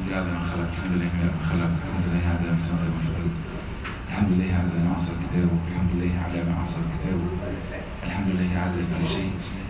لله على ما خلق الحمد لله من ما خلق الحمد لله على ما سمع وفي الأرض الحمد لله على ما عصر كتابه الحمد لله على ما عصر كتابه الحمد لله على كل شيء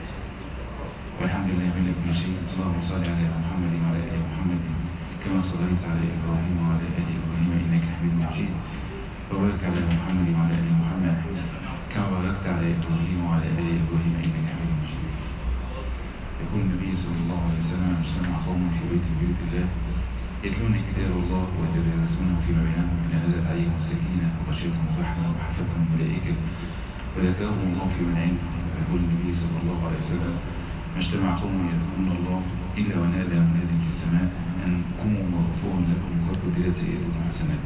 والحمد لله من كل شيء اللهم صل على محمد وعلى ال محمد كما صليت على ابراهيم وعلى ال ابراهيم انك حميد مجيد وبارك على محمد وعلى ال محمد كما باركت على ابراهيم وعلى ال ابراهيم انك حميد مجيد يقول النبي صلى الله عليه وسلم اجتمع قوم في بيت من بيوت الله يتلون كتاب الله ويتدارسونه فيما بينهم ان نزلت عليهم السكينه وغشيتهم الرحمه وحفتهم الملائكه وذكرهم الله في من عنده يقول النبي صلى الله عليه وسلم ما اجتمع قوم يذكرون الله الا ونادى مناد في السماء ان قوموا مغفور لكم قد بدلت سيئتكم حسنات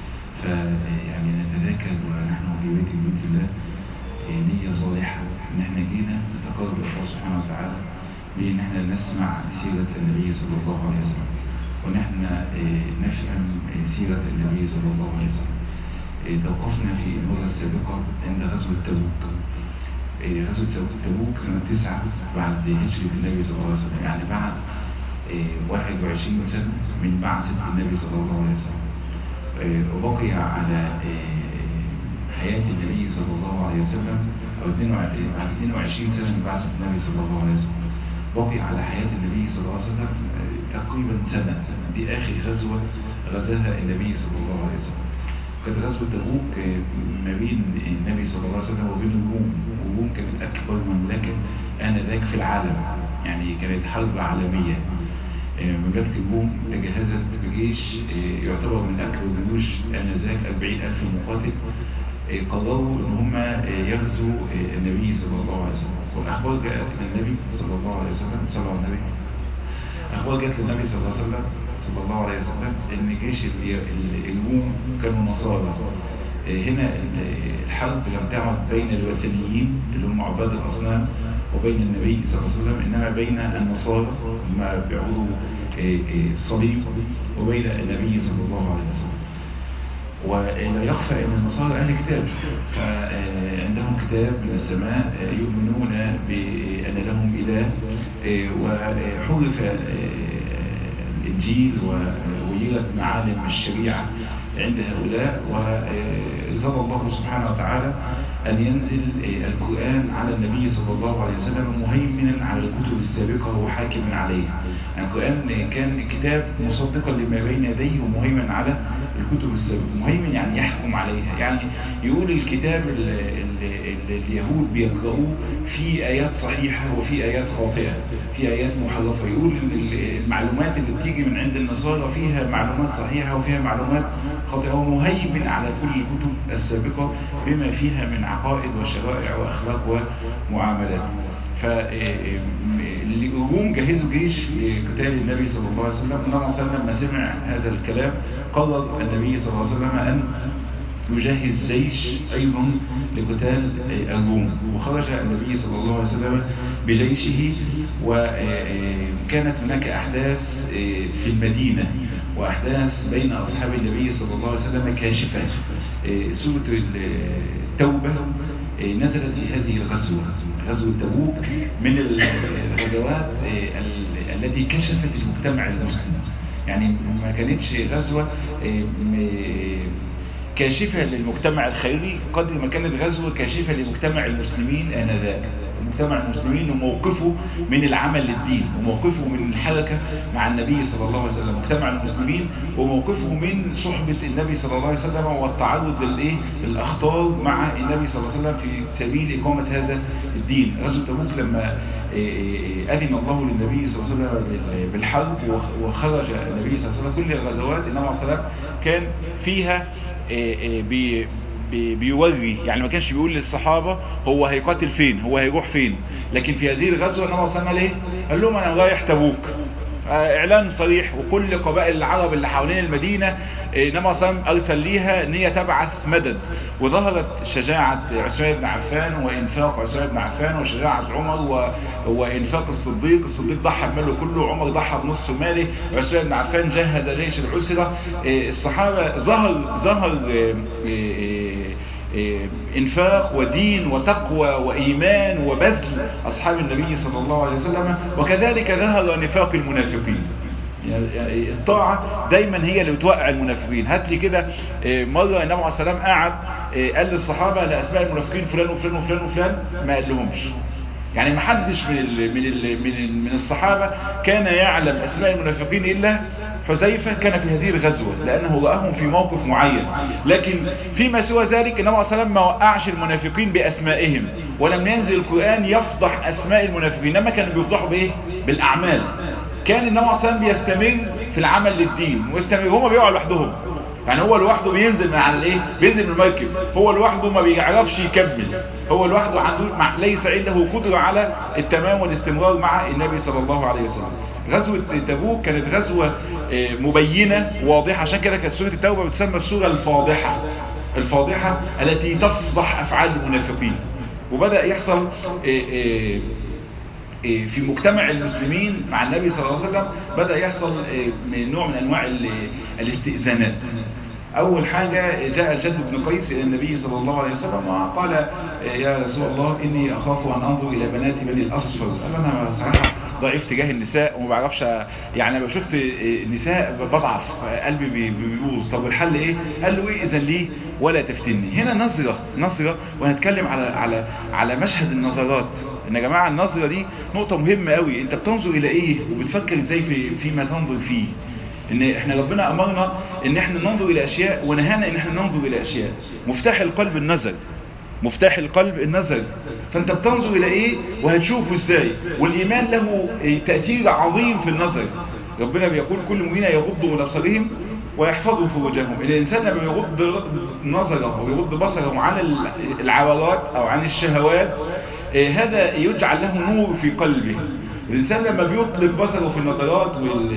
فيعني نتذاكر ونحن في بيت من بيوت الله نية صالحة ان احنا جينا نتقرب الى الله سبحانه وتعالى بان احنا نسمع سيرة النبي صلى الله عليه وسلم وان احنا نفهم سيرة النبي صلى الله عليه وسلم توقفنا في المرة السابقة عند غزوة تبوك غزوة تبوك سنة تسعة بعد هجرة النبي صلى الله عليه وسلم يعني بعد 21 سنة من بعثة النبي صلى الله عليه وسلم وبقي على حياة النبي صلى الله عليه وسلم أو 22 سنة من بعثة النبي صلى الله عليه وسلم بقي على حياة النبي صلى الله عليه وسلم تقريبا سنة دي آخر غزوة غزاها النبي صلى الله عليه وسلم كانت غزوة تبوك ما بين النبي صلى الله عليه وسلم وبين الروم الروم كانت أكبر مملكة آنذاك في العالم يعني كانت حرب عالمية مملكة الروم تجهزت بجيش يعتبر من أكبر جيوش آنذاك 40 ألف مقاتل قرروا ان هم يغزوا النبي صلى الله عليه وسلم والاخبار جاءت للنبي صلى الله عليه وسلم صلى الله عليه وسلم اخبار جاءت للنبي صلى الله عليه وسلم صلى الله عليه وسلم ان جيش الروم كانوا نصارى هنا الحرب لم تعد بين الوثنيين اللي هم عباد الاصنام وبين النبي صلى الله عليه وسلم انما بين النصارى هم بيعبدوا الصليب وبين النبي صلى الله عليه وسلم ولا يخفى ان النصارى اهل كتاب فعندهم كتاب من السماء يؤمنون بان لهم اله وحرف الانجيل ووجدت معالم الشريعه عند هؤلاء وارتضى الله سبحانه وتعالى أن ينزل القرآن على النبي صلى الله عليه وسلم مهيمنا على الكتب السابقة وحاكما عليها يعني القرآن كان كتاب مصدقا لما بين يديه ومهيمن على الكتب السابقة مهيمن يعني يحكم عليها يعني يقول الكتاب اللي اليهود بيقرأوه في آيات صحيحة وفي آيات خاطئة في آيات محرفة يقول المعلومات اللي بتيجي من عند النصارى فيها معلومات صحيحة وفيها معلومات خاطئة ومهيمن على كل الكتب السابقة بما فيها من عقائد وشرائع وأخلاق ومعاملات فالروم جهزوا جيش لقتال النبي صلى الله عليه وسلم النبي صلى الله عليه وسلم لما سمع هذا الكلام قرر النبي صلى الله عليه وسلم أن يجهز جيش أيضا لقتال الروم وخرج النبي صلى الله عليه وسلم بجيشه وكانت هناك أحداث في المدينة وأحداث بين أصحاب النبي صلى الله عليه وسلم كاشفة سورة التوبة نزلت في هذه الغزوة غزوة تبوك من الغزوات التي كشفت المجتمع المسلم يعني ما كانتش غزوة كاشفة للمجتمع الخيري قدر ما كانت غزوة كاشفة لمجتمع المسلمين آنذاك مجتمع المسلمين وموقفه من العمل للدين وموقفه من الحركة مع النبي صلى الله عليه وسلم مجتمع المسلمين وموقفه من صحبة النبي صلى الله عليه وسلم والتعرض للايه للأخطار مع النبي صلى الله عليه وسلم في سبيل إقامة هذا الدين غزوة تبوك لما أذن الله للنبي صلى الله عليه وسلم بالحرب وخرج النبي صلى الله عليه وسلم كل الغزوات النبي صلى الله عليه وسلم كان فيها بي بيوري يعني ما كانش بيقول للصحابة هو هيقاتل فين هو هيروح فين لكن في هذه الغزوة النبي صلى الله عليه وسلم قال لهم انا رايح تبوك اعلان صريح وكل قبائل العرب اللي حوالين المدينة انما صلى ارسل ليها ان هي تبعث مدد وظهرت شجاعة عثمان بن عفان وانفاق عثمان بن عفان وشجاعة عمر و... وانفاق الصديق الصديق ضحى بماله كله عمر ضحى بنصف ماله عثمان بن عفان جهز جيش العسرة الصحابة ظهر ظهر انفاق ودين وتقوى وإيمان وبذل أصحاب النبي صلى الله عليه وسلم وكذلك ظهر نفاق المنافقين يعني الطاعة دايما هي اللي بتوقع المنافقين هات لي كده مرة النبي عليه السلام قعد قال للصحابة لأسماء المنافقين فلان وفلان وفلان وفلان ما قال لهمش يعني ما حدش من ال من ال من, ال من الصحابة كان يعلم أسماء المنافقين إلا حذيفة كان في هذه الغزوة لأنه رآهم في موقف معين لكن فيما سوى ذلك النبي عليه الصلاة والسلام ما وقعش المنافقين بأسمائهم ولم ينزل القرآن يفضح أسماء المنافقين إنما كانوا بيفضحوا بإيه؟ بالأعمال كان النبي عليه الصلاة والسلام بيستمر في العمل للدين ويستمر هم بيقعوا لوحدهم يعني هو لوحده بينزل من على الايه بينزل من المركب هو لوحده ما بيعرفش يكمل هو لوحده عنده مع ليس عنده قدرة على التمام والاستمرار مع النبي صلى الله عليه وسلم غزوة تبوك كانت غزوة مبينة واضحة عشان كده كانت سورة التوبة بتسمى السورة الفاضحة الفاضحة التي تفضح أفعال المنافقين وبدأ يحصل في مجتمع المسلمين مع النبي صلى الله عليه وسلم بدأ يحصل نوع من أنواع الاستئذانات أول حاجة جاء الجد بن قيس إلى النبي صلى الله عليه وسلم وقال يا رسول الله إني أخاف أن أنظر إلى بنات بني الأصفر قال أنا صراحة ضعيف تجاه النساء وما بعرفش يعني لو شفت نساء بضعف قلبي بيبوظ طب الحل ايه قال له ايه اذا ليه ولا تفتني هنا نظرة نظرة وهنتكلم على على على مشهد النظرات ان يا جماعة النظرة دي نقطة مهمة قوي انت بتنظر الى ايه وبتفكر ازاي في فيما تنظر فيه ان احنا ربنا امرنا ان احنا ننظر الى اشياء ونهانا ان احنا ننظر الى اشياء مفتاح القلب النظر مفتاح القلب النظر فانت بتنظر الى ايه وهتشوفه ازاي والايمان له تأثير عظيم في النظر ربنا بيقول كل مؤمن يغض من ابصارهم ويحفظوا فروجهم الانسان لما يغض نظره ويغض بصره عن العورات او عن الشهوات هذا يجعل له نور في قلبه الإنسان لما بيطلق بصره في النظرات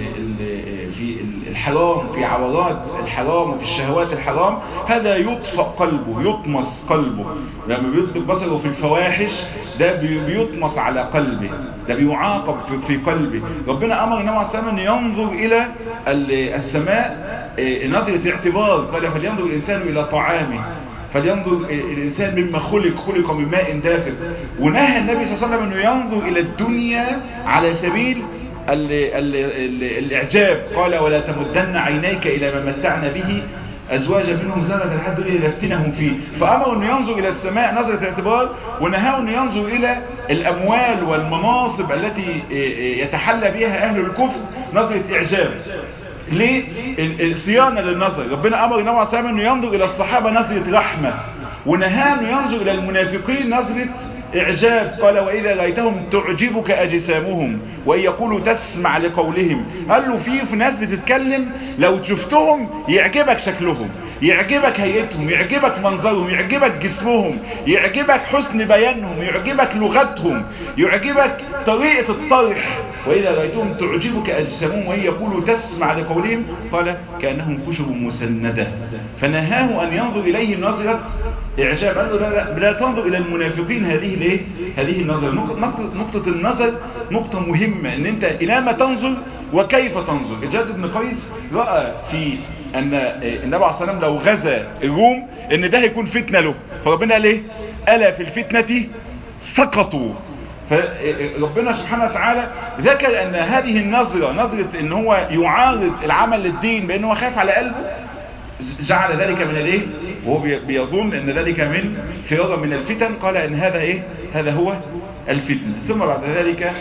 في الحرام في عورات الحرام وفي الشهوات الحرام هذا يطفأ قلبه يطمس قلبه لما بيطلق بصره في الفواحش ده بيطمس على قلبه ده بيعاقب في قلبه ربنا أمر النبي عليه السلام أن ينظر إلى السماء نظرة اعتبار قال فلينظر الإنسان إلى طعامه فلينظر الإنسان مما خلق خلق من ماء دافق ونهى النبي صلى الله عليه وسلم أنه ينظر إلى الدنيا على سبيل ال ال ال الإعجاب قال ولا تمدن عينيك إلى ما متعنا به أزواجا منهم زنة الحد إلى لفتنهم فيه فأمر أنه ينظر إلى السماء نظرة اعتبار ونهاه أنه ينظر إلى الأموال والمناصب التي يتحلى بها أهل الكفر نظرة إعجاب ليه الصيانة للنظر ربنا أمر النبي عليه الصلاة أنه ينظر إلى الصحابة نظرة رحمة ونهاه أنه ينظر إلى المنافقين نظرة إعجاب قال وإذا رأيتهم تعجبك أجسامهم وإن يقولوا تسمع لقولهم قال له في في ناس بتتكلم لو شفتهم يعجبك شكلهم يعجبك هيئتهم يعجبك منظرهم يعجبك جسمهم يعجبك حسن بيانهم يعجبك لغتهم يعجبك طريقة الطرح وإذا رأيتهم تعجبك أجسامهم وإن يقولوا تسمع لقولهم قال كأنهم كشب مسندة فنهاه أن ينظر إليه نظرة إعجاب قال له لا, لا تنظر إلى المنافقين هذه الايه هذه النظرة نقطة, نقطة النظر نقطة مهمة ان انت الى ما تنظر وكيف تنظر الجاد بن قيس رأى في ان النبي عليه الصلاة والسلام لو غزا الروم ان ده هيكون فتنة له فربنا قال ايه ألا في الفتنة سقطوا فربنا سبحانه وتعالى ذكر ان هذه النظرة نظرة ان هو يعارض العمل للدين بانه هو خاف على قلبه جعل ذلك من الايه وهو بيظن ان ذلك من فرارا من الفتن قال ان هذا ايه هذا هو الفتنة ثم بعد ذلك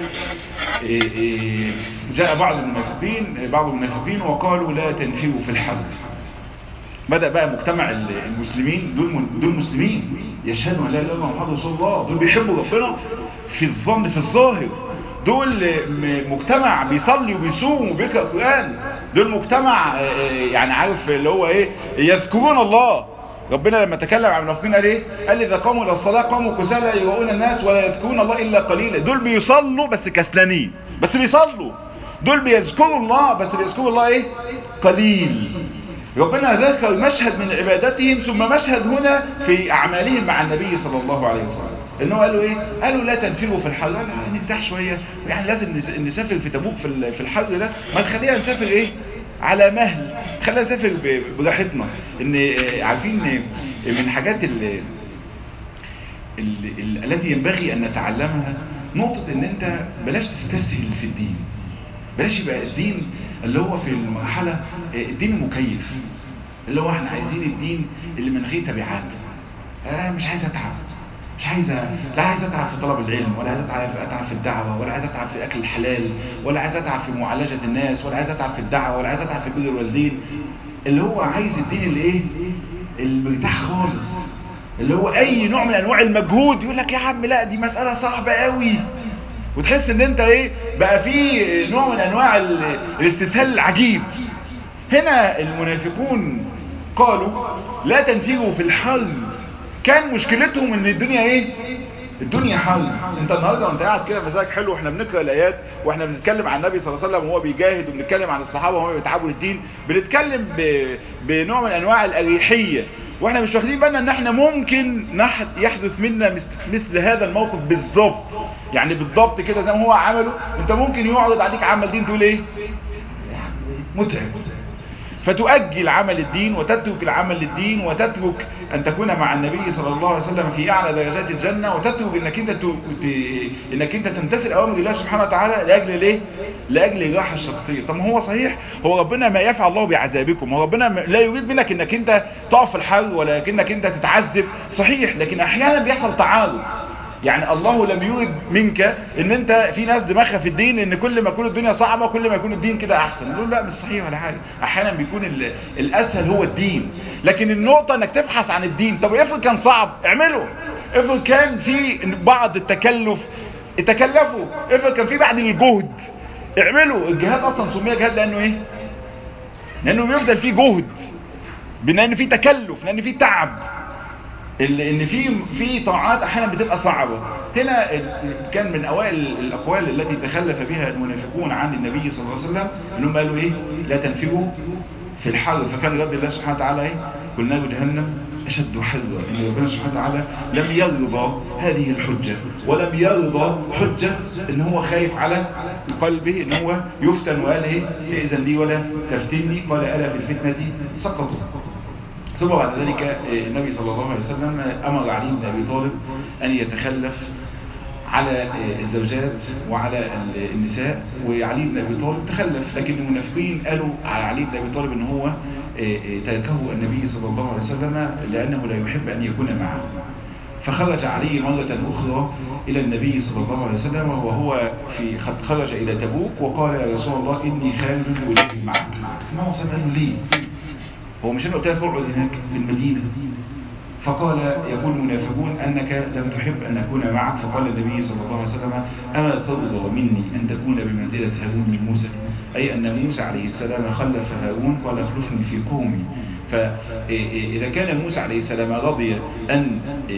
جاء بعض المنافقين بعض المنافقين وقالوا لا تنفروا في الحرب بدأ بقى مجتمع المسلمين دول دول مسلمين يشهدوا ان لا اله الا الله محمد رسول الله دول بيحبوا ربنا في الظن في الظاهر دول مجتمع بيصلي وبيصوم وبيقرا قران دول مجتمع يعني عارف اللي هو ايه يذكرون الله ربنا لما تكلم عن المنافقين قال ايه قال اذا قاموا الى الصلاه قاموا كسالى يراؤون الناس ولا يذكرون الله الا قليلا دول بيصلوا بس كسلانين بس بيصلوا دول بيذكروا الله بس بيذكروا الله ايه قليل ربنا ذكر مشهد من عبادتهم ثم مشهد هنا في اعمالهم مع النبي صلى الله عليه وسلم انه قالوا ايه قالوا لا تنفروا في الحر قالوا نرتاح شويه يعني لازم نسافر في تبوك في في الحر ده ما نخلينا نسافر ايه على مهل خلينا نسافر براحتنا ان عارفين من حاجات ال التي ينبغي ان نتعلمها نقطة ان انت بلاش تستسهل في الدين بلاش يبقى الدين اللي هو في المرحلة الدين المكيف اللي هو احنا عايزين الدين اللي من غير تبعات انا مش عايز اتعب مش عايز لا عايز اتعب في طلب العلم ولا عايز اتعب اتعب في الدعوه ولا عايز اتعب في اكل الحلال ولا عايز اتعب في معالجه الناس ولا عايز اتعب في الدعوه ولا عايز اتعب في بر الوالدين اللي هو عايز الدين اللي ايه المرتاح خالص اللي هو اي نوع من انواع المجهود يقول لك يا عم لا دي مساله صعبه قوي وتحس ان انت ايه بقى في نوع من انواع الاستسهال العجيب هنا المنافقون قالوا لا تنفروا في الحر كان مشكلتهم ان الدنيا ايه الدنيا حر انت النهارده وانت قاعد كده مزاجك حلو واحنا بنقرا الايات واحنا بنتكلم عن النبي صلى الله عليه وسلم وهو بيجاهد وبنتكلم عن الصحابه وهم بيتعبوا للدين بنتكلم ب... بنوع من انواع الاريحيه واحنا مش واخدين بالنا ان احنا ممكن نح... يحدث منا مثل... مثل هذا الموقف بالظبط يعني بالضبط كده زي ما هو عمله انت ممكن يعرض عليك عمل دين تقول ايه متعب فتؤجل عمل الدين وتترك العمل للدين وتترك أن تكون مع النبي صلى الله عليه وسلم في أعلى درجات الجنة وتترك أنك أنت, ت... إنك أنت تمتثل أوامر الله سبحانه وتعالى لأجل ليه؟ لأجل الراحة الشخصية طب ما هو صحيح هو ربنا ما يفعل الله بعذابكم هو ربنا لا يريد منك أنك أنت تقف في الحر ولكنك أنت تتعذب صحيح لكن أحيانا بيحصل تعارض يعني الله لم يرد منك ان انت في ناس دماغها في الدين ان كل ما يكون الدنيا صعبة كل ما يكون الدين كده احسن نقول لا مش صحيح ولا حاجة احيانا بيكون الاسهل هو الدين لكن النقطة انك تبحث عن الدين طب افرض كان صعب اعمله افرض كان في بعض التكلف تكلفوا افرض كان في بعض الجهد اعملوا الجهاد اصلا سمي جهاد لانه ايه لانه بيبذل فيه جهد بان فيه تكلف لان فيه تعب ان في في طاعات احيانا بتبقى صعبه هنا كان من اوائل الاقوال التي تخلف بها المنافقون عن النبي صلى الله عليه وسلم انهم قالوا ايه لا تنفروا في الحر فكان رد الله سبحانه وتعالى ايه قل نار جهنم اشد حرا ان ربنا سبحانه وتعالى لم يرضى هذه الحجه ولم يرضى حجه ان هو خايف على قلبه ان هو يفتن وقال ايه اذا لي ولا تفتني قال الا في الفتنه سقطوا ثم بعد ذلك النبي صلى الله عليه وسلم أمر علي بن أبي طالب أن يتخلف على الزوجات وعلى النساء وعلي بن أبي طالب تخلف لكن المنافقين قالوا على علي بن أبي طالب أن هو تركه النبي صلى الله عليه وسلم لأنه لا يحب أن يكون معه فخرج علي مرة أخرى إلى النبي صلى الله عليه وسلم وهو في قد خرج إلى تبوك وقال يا رسول الله إني خارج أريد معك ما سأل لي هو مش انا قلت لك اقعد هناك في المدينة فقال يقول المنافقون أنك لم تحب أن أكون معك فقال النبي صلى الله عليه وسلم أما ترضى مني أن تكون بمنزلة هارون من موسى أي أن موسى عليه السلام خلف هارون قال اخلفني في قومي فإذا كان موسى عليه السلام رضي أن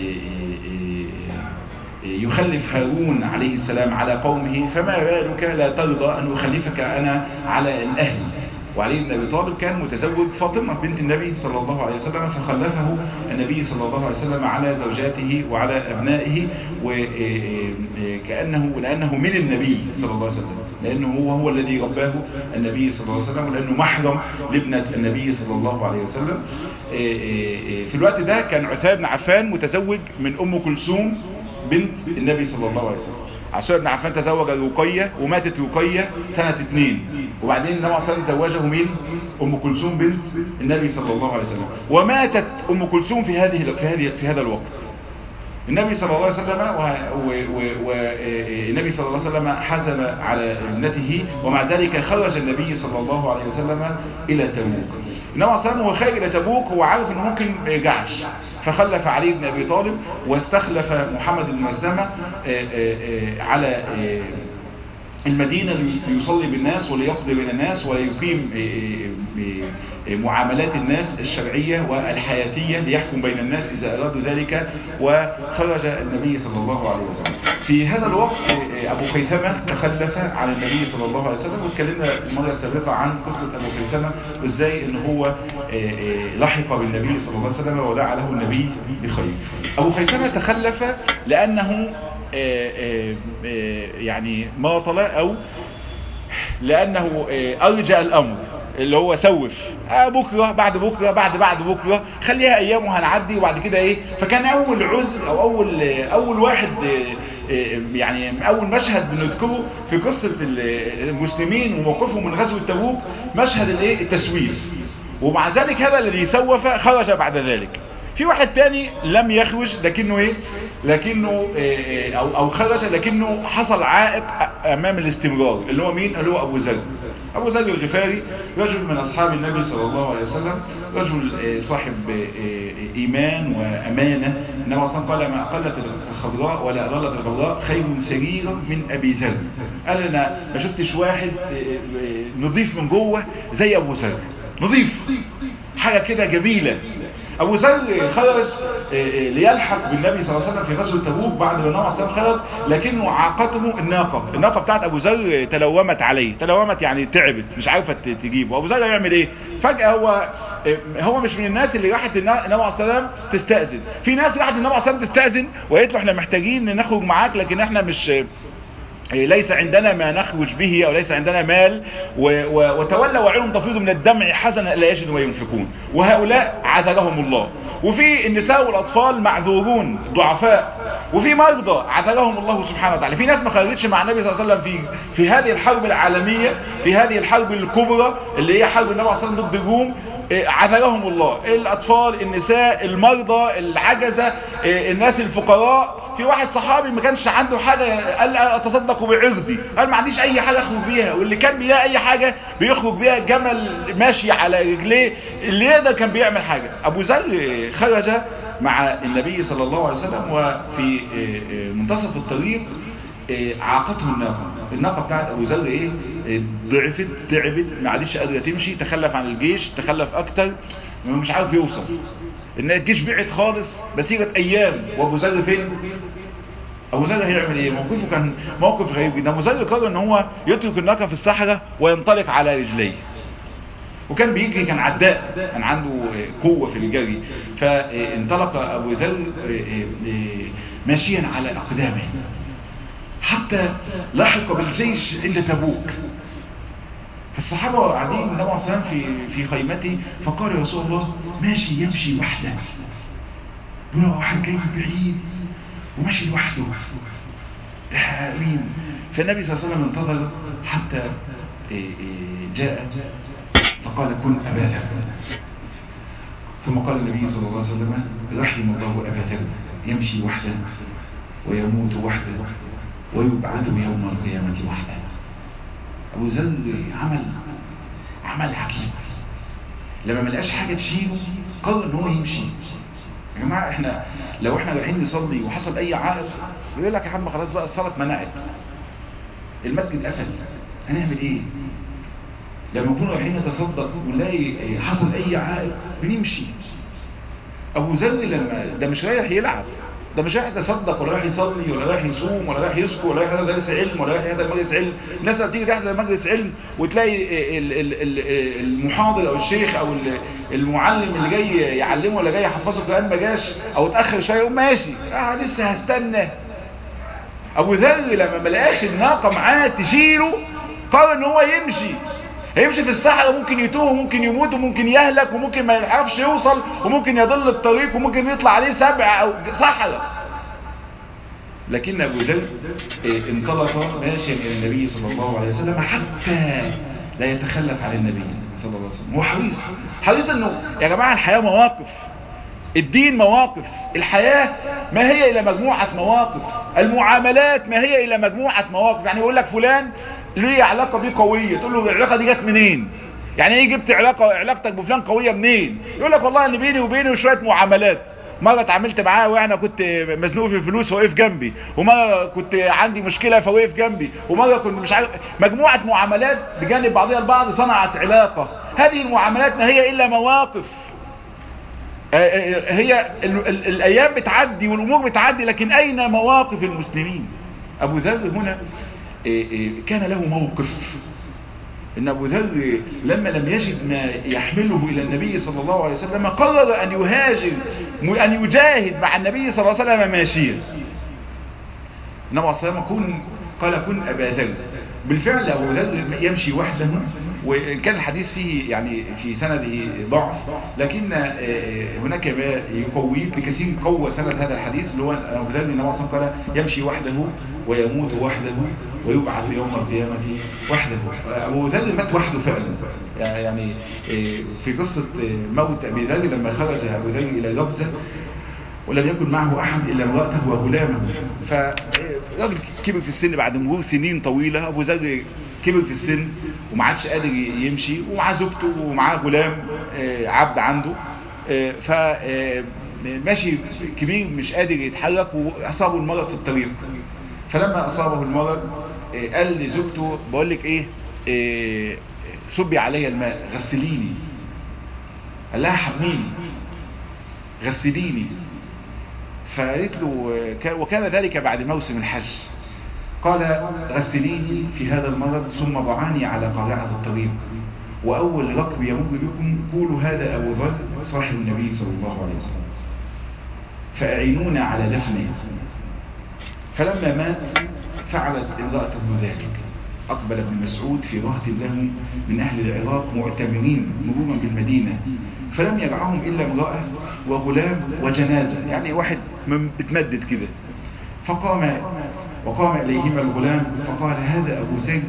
يخلف هارون عليه السلام على قومه فما بالك لا ترضى أن أخلفك أنا على الأهل وعلي بن أبي طالب كان متزوج فاطمة بنت النبي صلى الله عليه وسلم فخلفه النبي صلى الله عليه وسلم على زوجاته وعلى أبنائه وكأنه لأنه من النبي صلى الله عليه وسلم لأنه هو هو الذي رباه النبي صلى الله عليه وسلم ولأنه محرم لابنة النبي صلى الله عليه وسلم في الوقت ده كان عتاب بن عفان متزوج من أم كلثوم بنت النبي صلى الله عليه وسلم عشان بن عفان تزوج رقية وماتت رقية سنة اتنين وبعدين النبي صلى الله عليه وسلم زوجه مين ام كلثوم بنت النبي صلى الله عليه وسلم وماتت ام كلثوم في هذه في هذه في هذا الوقت النبي صلى الله عليه وسلم والنبي صلى الله عليه وسلم حزم على ابنته ومع ذلك خرج النبي صلى الله عليه وسلم الى تبوك النبي صلى الله عليه وسلم وهو خارج الى تبوك هو عارف انه ممكن ما يرجعش فخلف علي بن ابي طالب واستخلف محمد بن مسلمه على المدينة ليصلي بالناس وليقضي بين الناس وليقيم معاملات الناس الشرعية والحياتية ليحكم بين الناس إذا أرادوا ذلك وخرج النبي صلى الله عليه وسلم في هذا الوقت أبو خيثمة تخلف عن النبي صلى الله عليه وسلم واتكلمنا المرة السابقة عن قصة أبو خيثمة وإزاي أنه هو لحق بالنبي صلى الله عليه وسلم ودعا له النبي بخير أبو خيثمة تخلف لأنه يعني ماطل أو لأنه أرجى الأمر اللي هو سوف آه بكرة بعد بكرة بعد بعد بكرة خليها ايام وهنعدي وبعد كده ايه فكان اول عذر او اول اول واحد يعني اول مشهد بنذكره في قصة المسلمين وموقفهم من غزوة تبوك مشهد الايه التسويف ومع ذلك هذا الذي سوف خرج بعد ذلك في واحد تاني لم يخرج لكنه ايه لكنه إيه او او خرج لكنه حصل عائق امام الاستمرار اللي هو مين اللي هو ابو ذر ابو ذر الغفاري رجل من اصحاب النبي صلى الله عليه وسلم رجل صاحب ايمان وامانه انما اصلا قال ما اقلت الخضراء ولا اضلت الغضراء خير سريرا من ابي ذر قال انا ما شفتش واحد نضيف من جوه زي ابو ذر نضيف حاجه كده جميله ابو ذر خرج ليلحق بالنبي صلى الله عليه وسلم في غزوه تبوك بعد ما النبي صلى الله عليه وسلم خرج لكنه عاقته الناقه الناقه بتاعت ابو ذر تلومت عليه تلومت يعني تعبت مش عارفه تجيبه ابو ذر يعمل ايه فجاه هو هو مش من الناس اللي راحت النبي عليه الصلاه والسلام تستاذن في ناس راحت النبي عليه الصلاه والسلام تستاذن وقالت له احنا محتاجين نخرج معاك لكن احنا مش ليس عندنا ما نخرج به او ليس عندنا مال وتولى وعيهم تفيض من الدمع حزنا لا يجد ما ينفقون وهؤلاء عذرهم الله وفي النساء والاطفال معذورون ضعفاء وفي مرضى عذرهم الله سبحانه وتعالى في ناس ما خرجتش مع النبي صلى الله عليه وسلم في في هذه الحرب العالميه في هذه الحرب الكبرى اللي هي حرب النبي صلى الله عليه وسلم ضد الروم عذرهم الله الاطفال النساء المرضى العجزه الناس الفقراء في واحد صحابي ما كانش عنده حاجة قال اتصدق بعرضي قال ما عنديش اي حاجة اخرج بيها واللي كان بيلاقي اي حاجة بيخرج بيها جمل ماشي على رجليه اللي يقدر كان بيعمل حاجة ابو ذر خرج مع النبي صلى الله عليه وسلم وفي منتصف الطريق عاقته الناقة الناقة بتاعت ابو ذر ايه ضعفت تعبت معلش قادرة تمشي تخلف عن الجيش تخلف اكتر مش عارف يوصل ان الجيش بعد خالص مسيرة ايام وابو ذر فين ابو ذر هيعمل ايه موقفه كان موقف غريب جدا ابو ذر قرر ان هو يترك الناقة في الصحراء وينطلق على رجليه وكان بيجري كان عداء كان عنده قوة في الجري فانطلق ابو ذر ماشيا على اقدامه حتى لحق بالجيش عند تبوك فالصحابة قاعدين النبي صلى الله عليه وسلم في في خيمته فقال يا رسول الله ماشي يمشي وحده بيقول واحد جاي من بعيد وماشي لوحده ده مين فالنبي صلى الله عليه وسلم انتظر حتى جاء فقال كن أبا ذر ثم قال النبي صلى الله عليه وسلم رحم الله أبا ذر يمشي وحده ويموت وحده ويبعث يوم القيامة وحده ابو ذر عمل عمل عجيب لما ما لقاش حاجه تشيله قرر ان هو يمشي يا جماعه احنا لو احنا رايحين نصلي وحصل اي عائق يقول لك يا عم خلاص بقى الصلاه منعت المسجد قفل هنعمل ايه لما نكون رايحين نتصدق ونلاقي حصل اي عائق بنمشي ابو ذر لما ده مش رايح يلعب ده مش رايح يتصدق ولا رايح يصلي ولا رايح يصوم ولا رايح يذكر ولا رايح يحضر درس علم ولا رايح يحضر مجلس علم الناس اللي بتيجي تحضر مجلس علم وتلاقي المحاضر او الشيخ او المعلم اللي جاي يعلمه ولا جاي يحفظه القران ما جاش او اتاخر شويه يقوم ماشي اه لسه هستنى ابو ذر لما ما لقاش الناقه معاه تشيله قرر ان هو يمشي هيمشي في الصحراء ممكن يتوه وممكن يموت وممكن يهلك وممكن ما يعرفش يوصل وممكن يضل الطريق وممكن يطلع عليه سبع او صحراء لكن ابو ذر انطلق ماشيا الى النبي صلى الله عليه وسلم حتى لا يتخلف عن النبي صلى الله عليه وسلم هو حريص حريص انه يا جماعه الحياه مواقف الدين مواقف الحياة ما هي إلى مجموعة مواقف المعاملات ما هي إلى مجموعة مواقف يعني يقول لك فلان ليه علاقة بيه قوية تقول له العلاقة دي جت منين يعني ايه جبت علاقة علاقتك بفلان قوية منين يقول لك والله ان بيني وبينه شوية معاملات مرة اتعاملت معاه وانا كنت مزنوق في الفلوس فوقف جنبي ومرة كنت عندي مشكلة فوقف جنبي ومرة كنت مش عارف مجموعة معاملات بجانب بعضها البعض صنعت علاقة هذه المعاملات ما هي الا مواقف هي ال ال الايام بتعدي والامور بتعدي لكن اين مواقف المسلمين ابو ذر هنا كان له موقف ان ابو ذر لما لم يجد ما يحمله الى النبي صلى الله عليه وسلم قرر ان يهاجر ان يجاهد مع النبي صلى الله عليه وسلم ماشيا النبي صلى الله عليه وسلم كن قال كن ابا ذر بالفعل ابو ذر يمشي وحده وكان الحديث فيه يعني في سنده ضعف لكن هناك ما يقويه بكثير قوة سند هذا الحديث اللي هو أبو ذر النبي صلى الله عليه وسلم يمشي وحده ويموت وحده ويبعث يوم القيامة وحده أبو ذر مات وحده فعلا يعني في قصة موت أبي ذر لما خرج أبو ذر إلى جبزة ولم يكن معه أحد إلا امرأته وغلامه فراجل كبر في السن بعد مرور سنين طويلة أبو ذر كبر في السن وما عادش قادر يمشي ومعاه زوجته ومعاه غلام عبد عنده فماشي كبير مش قادر يتحرك وأصابه المرض في الطريق فلما أصابه المرض قال لزوجته بقول لك إيه, إيه صبي علي الماء غسليني قال لها حميني غسليني فقالت له وكان ذلك بعد موسم الحج قال غسليني في هذا المرض ثم ضعاني على قارعة الطريق وأول ركب يمر بكم قولوا هذا أبو ذر صاحب النبي صلى الله عليه وسلم فأعينونا على دفنه فلما مات فعلت امرأته ذلك أقبل ابن مسعود في رهط له من أهل العراق معتمرين مرورا بالمدينة فلم يرعهم إلا امرأة وغلام وجنازة يعني واحد بتمدد كده فقام وقام إليهما الغلام فقال هذا أبو زيد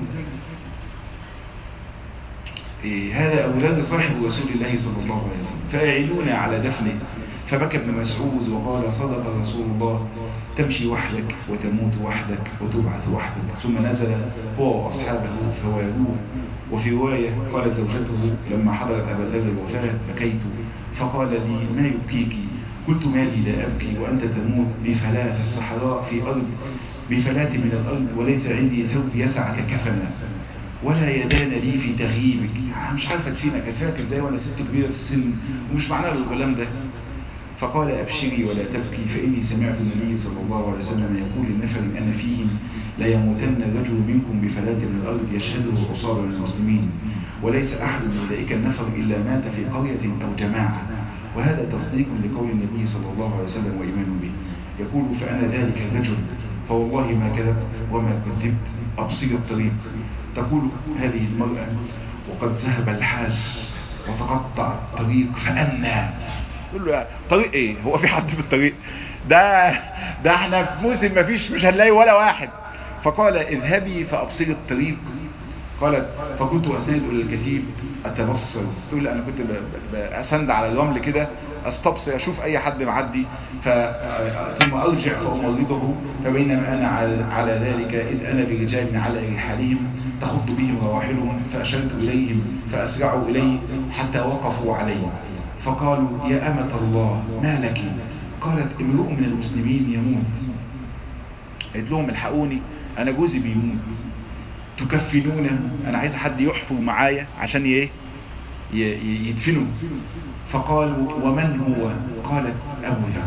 إيه هذا أبو ذر صاحب رسول الله صلى الله عليه وسلم فأعينونا على دفنه فبكى ابن مسعود وقال صدق رسول الله تمشي وحدك وتموت وحدك وتبعث وحدك ثم نزل هو وأصحابه فواروه وفي رواية قالت زوجته لما حضرت أبا ذر الوفاة بكيت فقال لي ما يبكيك قلت ما لي لا أبكي وأنت تموت بفلاة في الصحراء في أرض بفلاة من الأرض وليس عندي ثوب يسعك كفنا ولا يدان لي في تغييبك مش عارفة تفينا كفاك ازاي وانا ست كبيرة في السن ومش معناه الغلام ده فقال أبشري ولا تبكي فإني سمعت النبي صلى الله عليه وسلم يقول لنفر أنا فيهم لا يموتن رجل منكم بفلاة من الأرض يشهده عصابة من المسلمين وليس أحد من أولئك النفر إلا مات في قرية أو جماعة وهذا تصديق لقول النبي صلى الله عليه وسلم وإيمان به يقول فأنا ذلك الرجل فوالله ما كذبت وما كذبت أبصر الطريق تقول هذه المرأة وقد ذهب الحاج وتقطع الطريق فأنا تقول له طريق ايه هو في حد في الطريق ده ده احنا في موسم ما فيش مش هنلاقي ولا واحد فقال اذهبي فابصري الطريق قالت فكنت اسند الى الكتيب اتبصر تقول انا كنت اسند على الرمل كده استبصر اشوف اي حد معدي ف... ثم ارجع فامرضه فبينما انا على, على ذلك اذ انا برجال على رحالهم تخط بهم رواحلهم فاشرت اليهم فاسرعوا الي حتى وقفوا علي فقالوا يا أمة الله ما لك قالت امرؤ من المسلمين يموت قلت لهم الحقوني أنا جوزي بيموت تكفنونه أنا عايز حد يحفر معايا عشان ايه يدفنوا فقالوا ومن هو قالت أبو ذر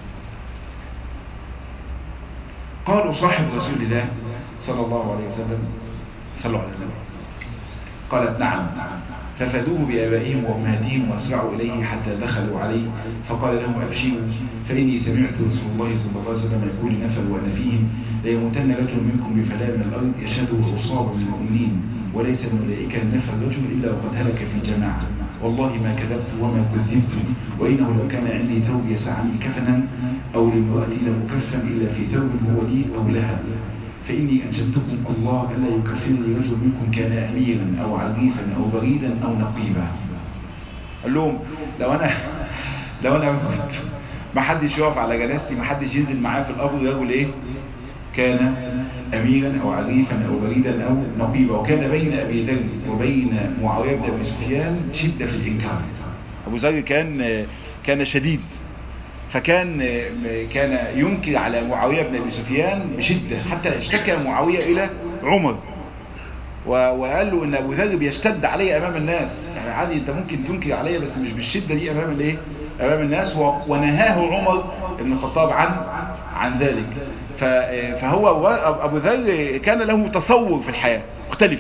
قالوا صاحب رسول الله صلى الله عليه وسلم صلى الله عليه وسلم قالت نعم ففدوه بآبائهم وأمهاتهم وأسرعوا إليه حتى دخلوا عليه فقال لهم أبشروا فإني سمعت رسول الله صلى الله عليه وسلم يقول نفر وأنا فيهم ليموتن رجل منكم بفلاة من الأرض يشهده عصاب من المؤمنين وليس من أولئك النفر رجل إلا وقد هلك في جماعة والله ما كذبت وما كذبت وإنه لو كان عندي ثوب يسعني كفنا أو لامرأتي لم أكفن إلا في ثوب هو لي أو لها فإني أنشدتكم الله ألا يكفرني رجل منكم كان أميرا أو عريفا أو بريدا أو نقيبا قال لهم لو أنا لو أنا ما حدش يقف على جنازتي ما حدش ينزل معايا في القبر رجل إيه كان أميرا أو عريفا أو بريدا أو نقيبا وكان بين أبي ذر وبين معاوية بن أبي سفيان شدة في الإنكار أبو ذر كان كان شديد فكان كان ينكر على معاوية بن أبي سفيان بشدة حتى اشتكى معاوية إلى عمر وقال له ان ابو ذر بيشتد علي امام الناس يعني عادي انت ممكن تنكر علي بس مش بالشدة دي امام الايه امام الناس ونهاه عمر بن الخطاب عن عن ذلك فهو ابو ذر كان له تصور في الحياة مختلف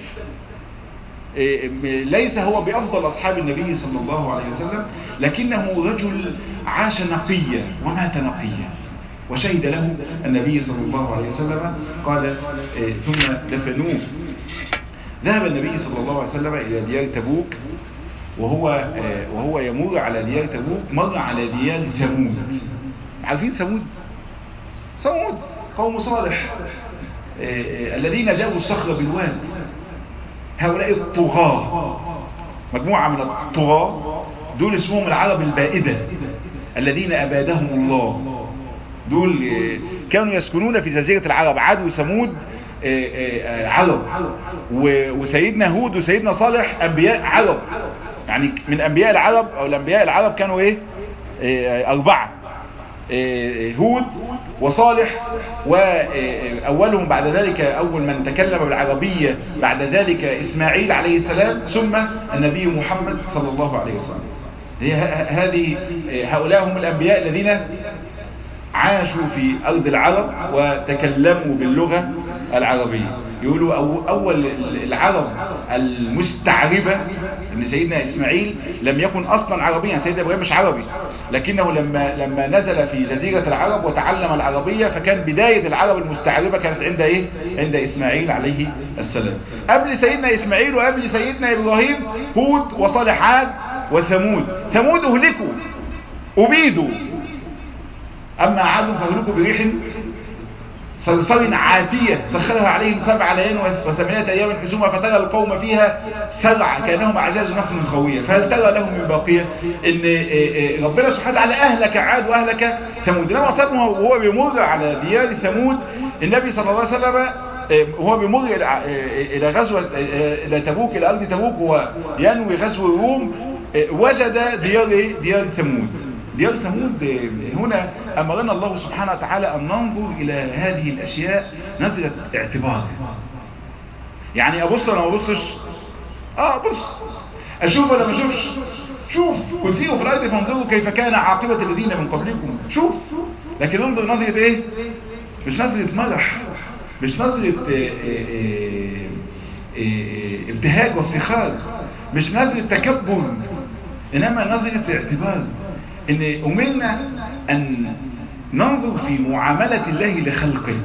ليس هو بأفضل أصحاب النبي صلى الله عليه وسلم لكنه رجل عاش نقيا ومات نقيا وشهد له النبي صلى الله عليه وسلم قال ثم دفنوه ذهب النبي صلى الله عليه وسلم إلى ديار تبوك وهو وهو يمر على ديار تبوك مر على ديار ثمود عارفين ثمود ثمود قوم صالح الذين جابوا الصخر بالواد هؤلاء الطغاة مجموعة من الطغاة دول اسمهم العرب البائدة الذين أبادهم الله دول كانوا يسكنون في جزيرة العرب عاد وثمود عرب وسيدنا هود وسيدنا صالح أنبياء عرب يعني من أنبياء العرب أو الأنبياء العرب كانوا إيه أربعة هود وصالح وأولهم بعد ذلك أول من تكلم بالعربية بعد ذلك إسماعيل عليه السلام ثم النبي محمد صلى الله عليه وسلم هي هذه هؤلاء هم الأنبياء الذين عاشوا في أرض العرب وتكلموا باللغة العربية يقولوا أول العرب المستعربة ان سيدنا إسماعيل لم يكن أصلا عربيا سيدنا إبراهيم مش عربي لكنه لما لما نزل في جزيرة العرب وتعلم العربية فكان بداية العرب المستعربة كانت عند إيه؟ عند إسماعيل عليه السلام قبل سيدنا إسماعيل وقبل سيدنا إبراهيم هود وصالح عاد وثمود ثمود أهلكوا أبيدوا أما عاد فأهلكوا بريح صلصال عاتية سخرها عليهم سبع ليال وثمانية أيام حسوما فترى القوم فيها سرعة كأنهم أعجاز نخل خوية فهل ترى لهم من باقية إن ربنا سبحانه وتعالى أهلك عاد وأهلك ثمود لما صدمه وهو بيمر على ديار ثمود النبي صلى الله عليه وسلم وهو بيمر إلى غزوة إلى تبوك إلى أرض تبوك وينوي غزو الروم وجد ديار ديار ثمود ديار ثمود هنا أمرنا الله سبحانه وتعالى أن ننظر إلى هذه الأشياء نظرة اعتبار يعني أبص ولا ما أبصش آه بص أشوف ولا ما أشوفش شوف قل سيروا في الأرض فانظروا كيف كان عاقبة الذين من قبلكم شوف لكن انظر نظرة إيه مش نظرة مرح مش نظرة ابتهاج وافتخار مش نظرة تكبر إنما نظرة اعتبار ان امرنا ان ننظر في معاملة الله لخلقه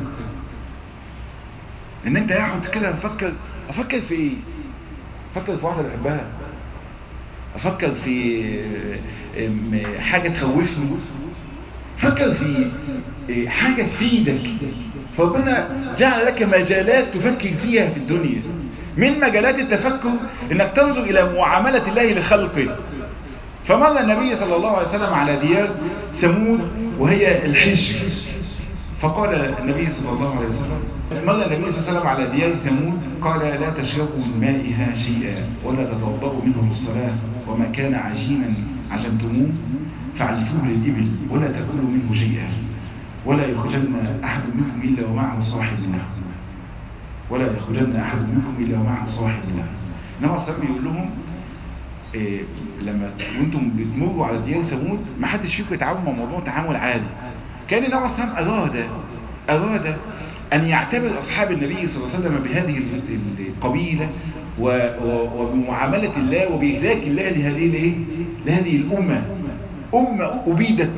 ان انت قاعد كده افكر افكر في ايه افكر في واحدة بحبها افكر في حاجة تخوفني فكر في حاجة تفيدك فربنا جعل لك مجالات تفكر فيها في الدنيا من مجالات التفكر انك تنظر الى معاملة الله لخلقه فمر النبي صلى الله عليه وسلم على ديار ثمود وهي الحجر فقال النبي صلى الله عليه وسلم مر النبي صلى الله عليه وسلم على ديار ثمود قال لا تشربوا من مائها شيئا ولا تتوضأوا منه الصلاة وما كان عجينا عجبتموه فعلفوه للإبل ولا تأكلوا منه شيئا ولا يخرجن أحد منكم إلا ومعه صاحب له ولا يخرجن أحد منكم إلا ومعه صاحب له إنما الصلاة يقول لهم إيه لما وانتم بتمروا على ديار ثمود ما حدش فيكم يتعامل مع موضوع تعامل عادي كان النبي صلى الله عليه وسلم اراد اراد ان يعتبر اصحاب النبي صلى الله عليه وسلم بهذه القبيله وبمعامله الله وبإهلاك الله لهذه الايه لهذه الامه امه ابيدت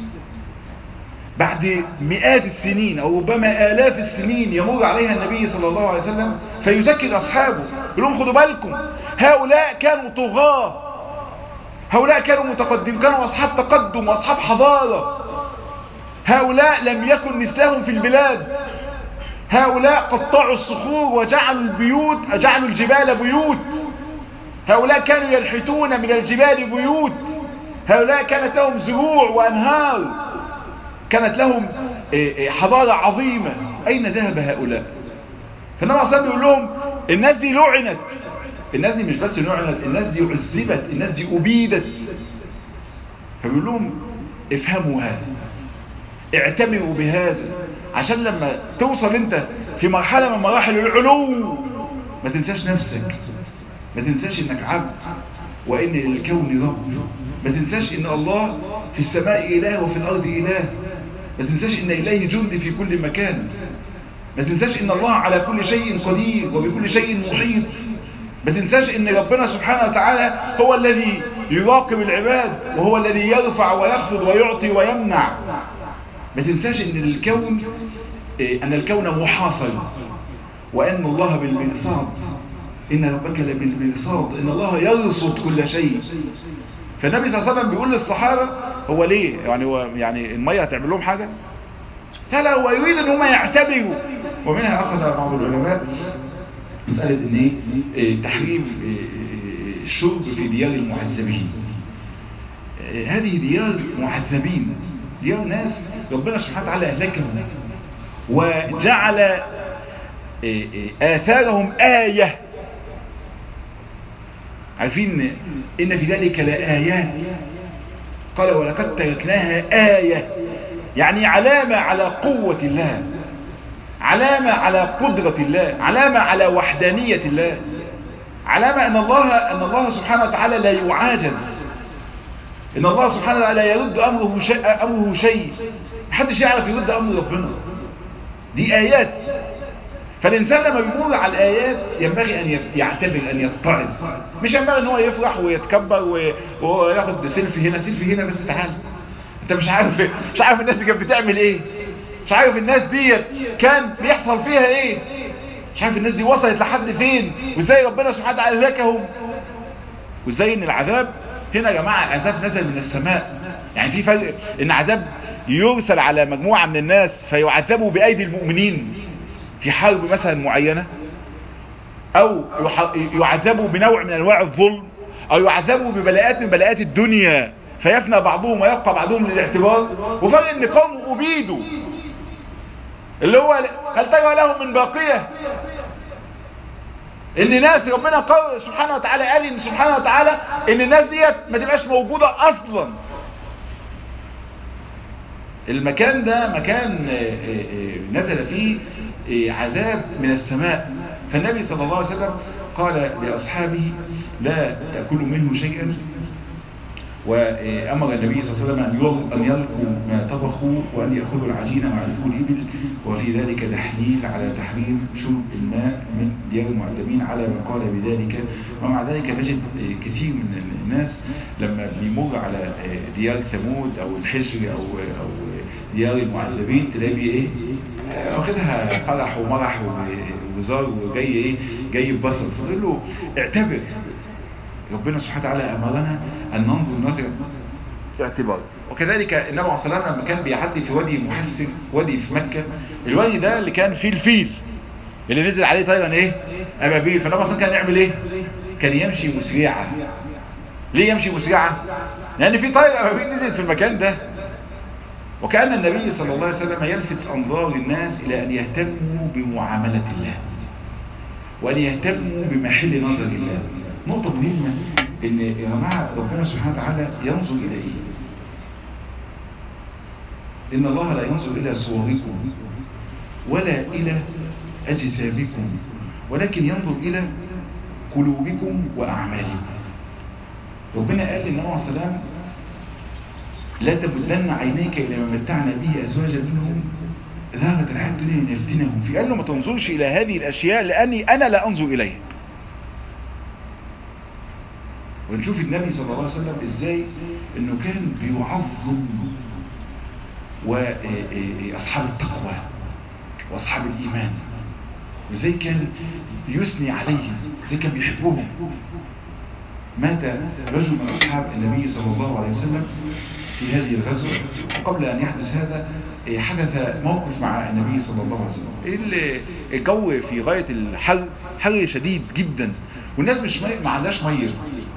بعد مئات السنين او ربما الاف السنين يمر عليها النبي صلى الله عليه وسلم فيذكر اصحابه يقول لهم خدوا بالكم هؤلاء كانوا طغاة هؤلاء كانوا متقدمين كانوا أصحاب تقدم وأصحاب حضارة هؤلاء لم يكن مثلهم في البلاد هؤلاء قطعوا الصخور وجعلوا البيوت جعلوا الجبال بيوت هؤلاء كانوا ينحتون من الجبال بيوت هؤلاء كانت لهم زروع وأنهار كانت لهم حضارة عظيمة أين ذهب هؤلاء فالنبي صلى الله عليه وسلم يقول لهم الناس دي لعنت الناس دي مش بس لعنت الناس دي عذبت الناس دي أبيدت فبيقول لهم افهموا هذا اعتبروا بهذا عشان لما توصل انت في مرحلة من مراحل العلو ما تنساش نفسك ما تنساش انك عبد وان للكون رب ما تنساش ان الله في السماء اله وفي الارض اله ما تنساش ان اليه جند في كل مكان ما تنساش ان الله على كل شيء قدير وبكل شيء محيط ما تنساش ان ربنا سبحانه وتعالى هو الذي يراقب العباد وهو الذي يرفع ويخفض ويعطي ويمنع ما تنساش ان الكون ان الكون محاصر وان الله بالمرصاد إن ربك لبالمرصاد إن الله يرصد كل شيء فالنبي صلى الله عليه وسلم بيقول للصحابة هو ليه يعني هو يعني المية هتعمل لهم حاجة لا لا هو يريد ان هم يعتبروا ومنها أخذ بعض العلماء مسألة ان ايه تحريم الشرب في ديار المعذبين هذه ديار معذبين ديار ناس ربنا سبحانه وتعالى أهلكهم وجعل آثارهم آية عارفين إن في ذلك لآيات قال ولقد تركناها آية يعني علامة على قوة الله علامة على قدرة الله علامة على وحدانية الله علامة أن الله, أن الله سبحانه وتعالى لا يعاجز إن الله سبحانه وتعالى يرد أمره شيء, أمره شيء محدش يعرف يرد أمر ربنا دي آيات فالإنسان لما بيمر على الآيات ينبغي أن يعتبر أن يتعظ مش ينبغي أن هو يفرح ويتكبر وياخد سيلفي هنا سيلفي هنا بس تعال انت مش عارف مش عارف الناس دي كانت بتعمل ايه مش عارف الناس دي كان بيحصل فيها ايه مش عارف الناس دي وصلت لحد فين وازاي ربنا سبحانه وتعالى هلكهم وازاي ان العذاب هنا يا جماعه العذاب نزل من السماء يعني في فرق ان عذاب يرسل على مجموعه من الناس فيعذبوا بايدي المؤمنين في حرب مثلا معينه او يعذبوا بنوع من انواع الظلم او يعذبوا ببلاءات من بلاءات الدنيا فيفنى بعضهم ويبقى بعضهم للاعتبار وفرق ان قوم ابيدوا اللي هو هل ترى لهم من باقية ان ناس ربنا قال سبحانه وتعالى قال ان سبحانه وتعالى ان الناس ديت ما تبقاش موجودة اصلا المكان ده مكان نزل فيه عذاب من السماء فالنبي صلى الله عليه وسلم قال لأصحابه لا تأكلوا منه شيئا وأمر النبي صلى الله عليه وسلم أن يلقوا ما طبخوا وأن يأخذوا العجين مع لحوم الإبل وفي ذلك تحليل على تحريم شرب الماء من ديار المعذبين على من قال بذلك ومع ذلك نجد كثير من الناس لما بيمر على ديار ثمود أو الحجر أو أو ديار المعذبين تلاقي ايه واخدها فرح ومرح وزار وجاي ايه جاي ببصر فقال له اعتبر ربنا سبحانه وتعالى أمرنا أن ننظر نظر اعتبار وكذلك النبي عليه الصلاة والسلام لما كان بيعدي في وادي محسن وادي في مكة الوادي ده اللي كان فيه الفيل اللي نزل عليه طيرا ايه أبابيل فالنبي عليه كان يعمل ايه كان يمشي مسرعا ليه يمشي مسرعا لأن في طير أبابيل نزلت في المكان ده وكأن النبي صلى الله عليه وسلم يلفت أنظار الناس إلى أن يهتموا بمعاملة الله وأن يهتموا بمحل نظر الله نقطة مهمة ان يا جماعة ربنا سبحانه وتعالى ينظر الى ايه ان الله لا ينظر الى صوركم ولا الى اجسامكم ولكن ينظر الى قلوبكم واعمالكم ربنا قال للنبي عليه السلام لا تمدن عينيك الى ما متعنا به ازواجا منهم ذهبت الحياه الدنيا لنفتنهم في قال له ما تنظرش الى هذه الاشياء لاني انا لا انظر اليها ونشوف النبي صلى الله عليه وسلم ازاي انه كان بيعظم واصحاب التقوى واصحاب الايمان وازاي كان يثني عليهم ازاي كان بيحبهم مات رجل من اصحاب النبي صلى الله عليه وسلم في هذه الغزوة وقبل ان يحدث هذا حدث موقف مع النبي صلى الله عليه وسلم الجو في غاية الحر حر شديد جدا والناس مش ما عندهاش ميه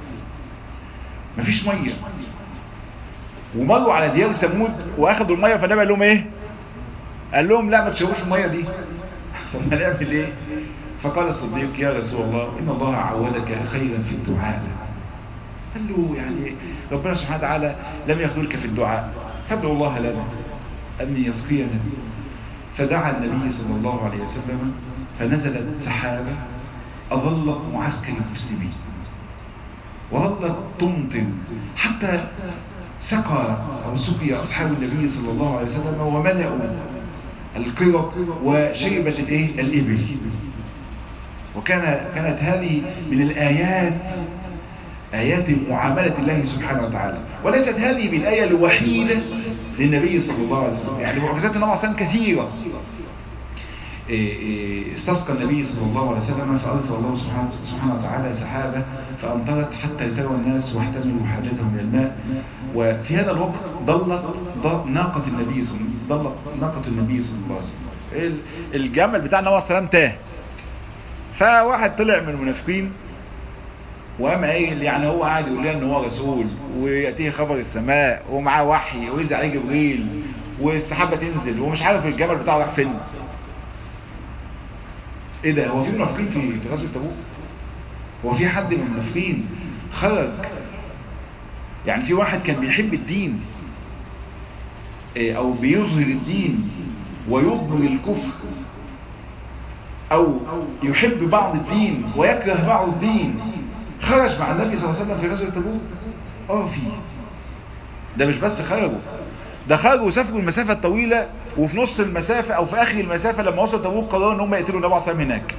مفيش ميه ومروا على ديار ثمود واخدوا الميه فالنبي قال لهم ايه قال لهم لا ما تشربوش الميه دي طب نعمل ايه فقال الصديق يا رسول الله ان الله عودك خيرا في الدعاء قال له يعني ربنا سبحانه وتعالى لم يخذلك في الدعاء فادعوا الله لنا ان يسقينا فدعا النبي صلى الله عليه وسلم فنزلت سحابه اظلت معسكر المسلمين وظلت تمطر حتى سقى أو سقي أصحاب النبي صلى الله عليه وسلم وملأوا القرب وشربت الايه الإبل وكان كانت هذه من الآيات آيات معاملة الله سبحانه وتعالى وليست هذه بالآية الوحيدة للنبي صلى الله عليه وسلم يعني معجزات النبي صلى الله عليه وسلم كثيرة استسقى النبي صلى الله عليه وسلم فأرسل الله سبحانه, سبحانه وتعالى سحابة فأمطرت حتى التوى الناس واحتملوا حاجتهم من الماء وفي هذا الوقت ضلت ناقة النبي صلى الله عليه وسلم ضلت ناقة النبي صلى الله عليه وسلم الجمل بتاع النبي صلى الله عليه وسلم تاه فواحد طلع من المنافقين وقام قايل يعني هو قاعد يقول لنا ان هو رسول وياتيه خبر السماء ومعاه وحي وينزل عليه جبريل والسحابه تنزل ومش عارف الجبل بتاعه راح فين ايه ده هو في منافقين في في غزوه تبوك هو في حد من المنافقين خرج يعني في واحد كان بيحب الدين او بيظهر الدين ويضمر الكفر او يحب بعض الدين ويكره بعض الدين خرج مع النبي صلى الله عليه وسلم في غزوه تبوك اه في ده مش بس خرجوا ده خرجوا وسافروا المسافه الطويله وفي نص المسافه او في اخر المسافه لما وصلوا تبوك قرروا ان هم يقتلوا النبي صلى الله عليه وسلم هناك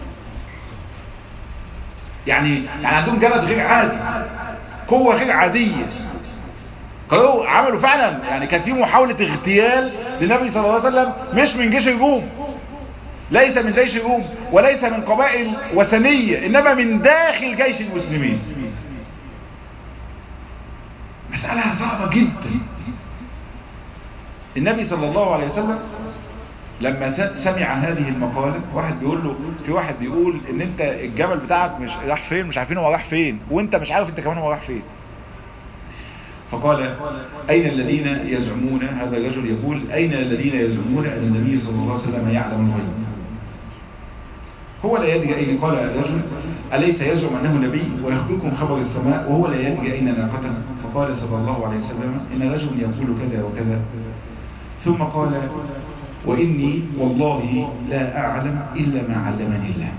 يعني يعني عندهم جلد غير عادي قوه غير عاديه قرروا عملوا فعلا يعني كان في محاوله اغتيال للنبي صلى الله عليه وسلم مش من جيش الروم ليس من جيش الروم وليس من قبائل وثنية إنما من داخل جيش المسلمين مسألة صعبة جدا النبي صلى الله عليه وسلم لما سمع هذه المقالة واحد بيقول له في واحد بيقول ان انت الجمل بتاعك مش راح فين مش عارفين هو راح فين وانت مش عارف انت كمان هو راح فين فقال أين الذين يزعمون هذا الرجل يقول أين الذين يزعمون أن النبي صلى الله عليه وسلم يعلم الغيب هو لا يدري أين قال الرجل أليس يزعم أنه نبي ويخبركم خبر السماء وهو لا يدري أين ناقته فقال صلى الله عليه وسلم إن رجل يقول كذا وكذا ثم قال وإني والله لا أعلم إلا ما علمني الله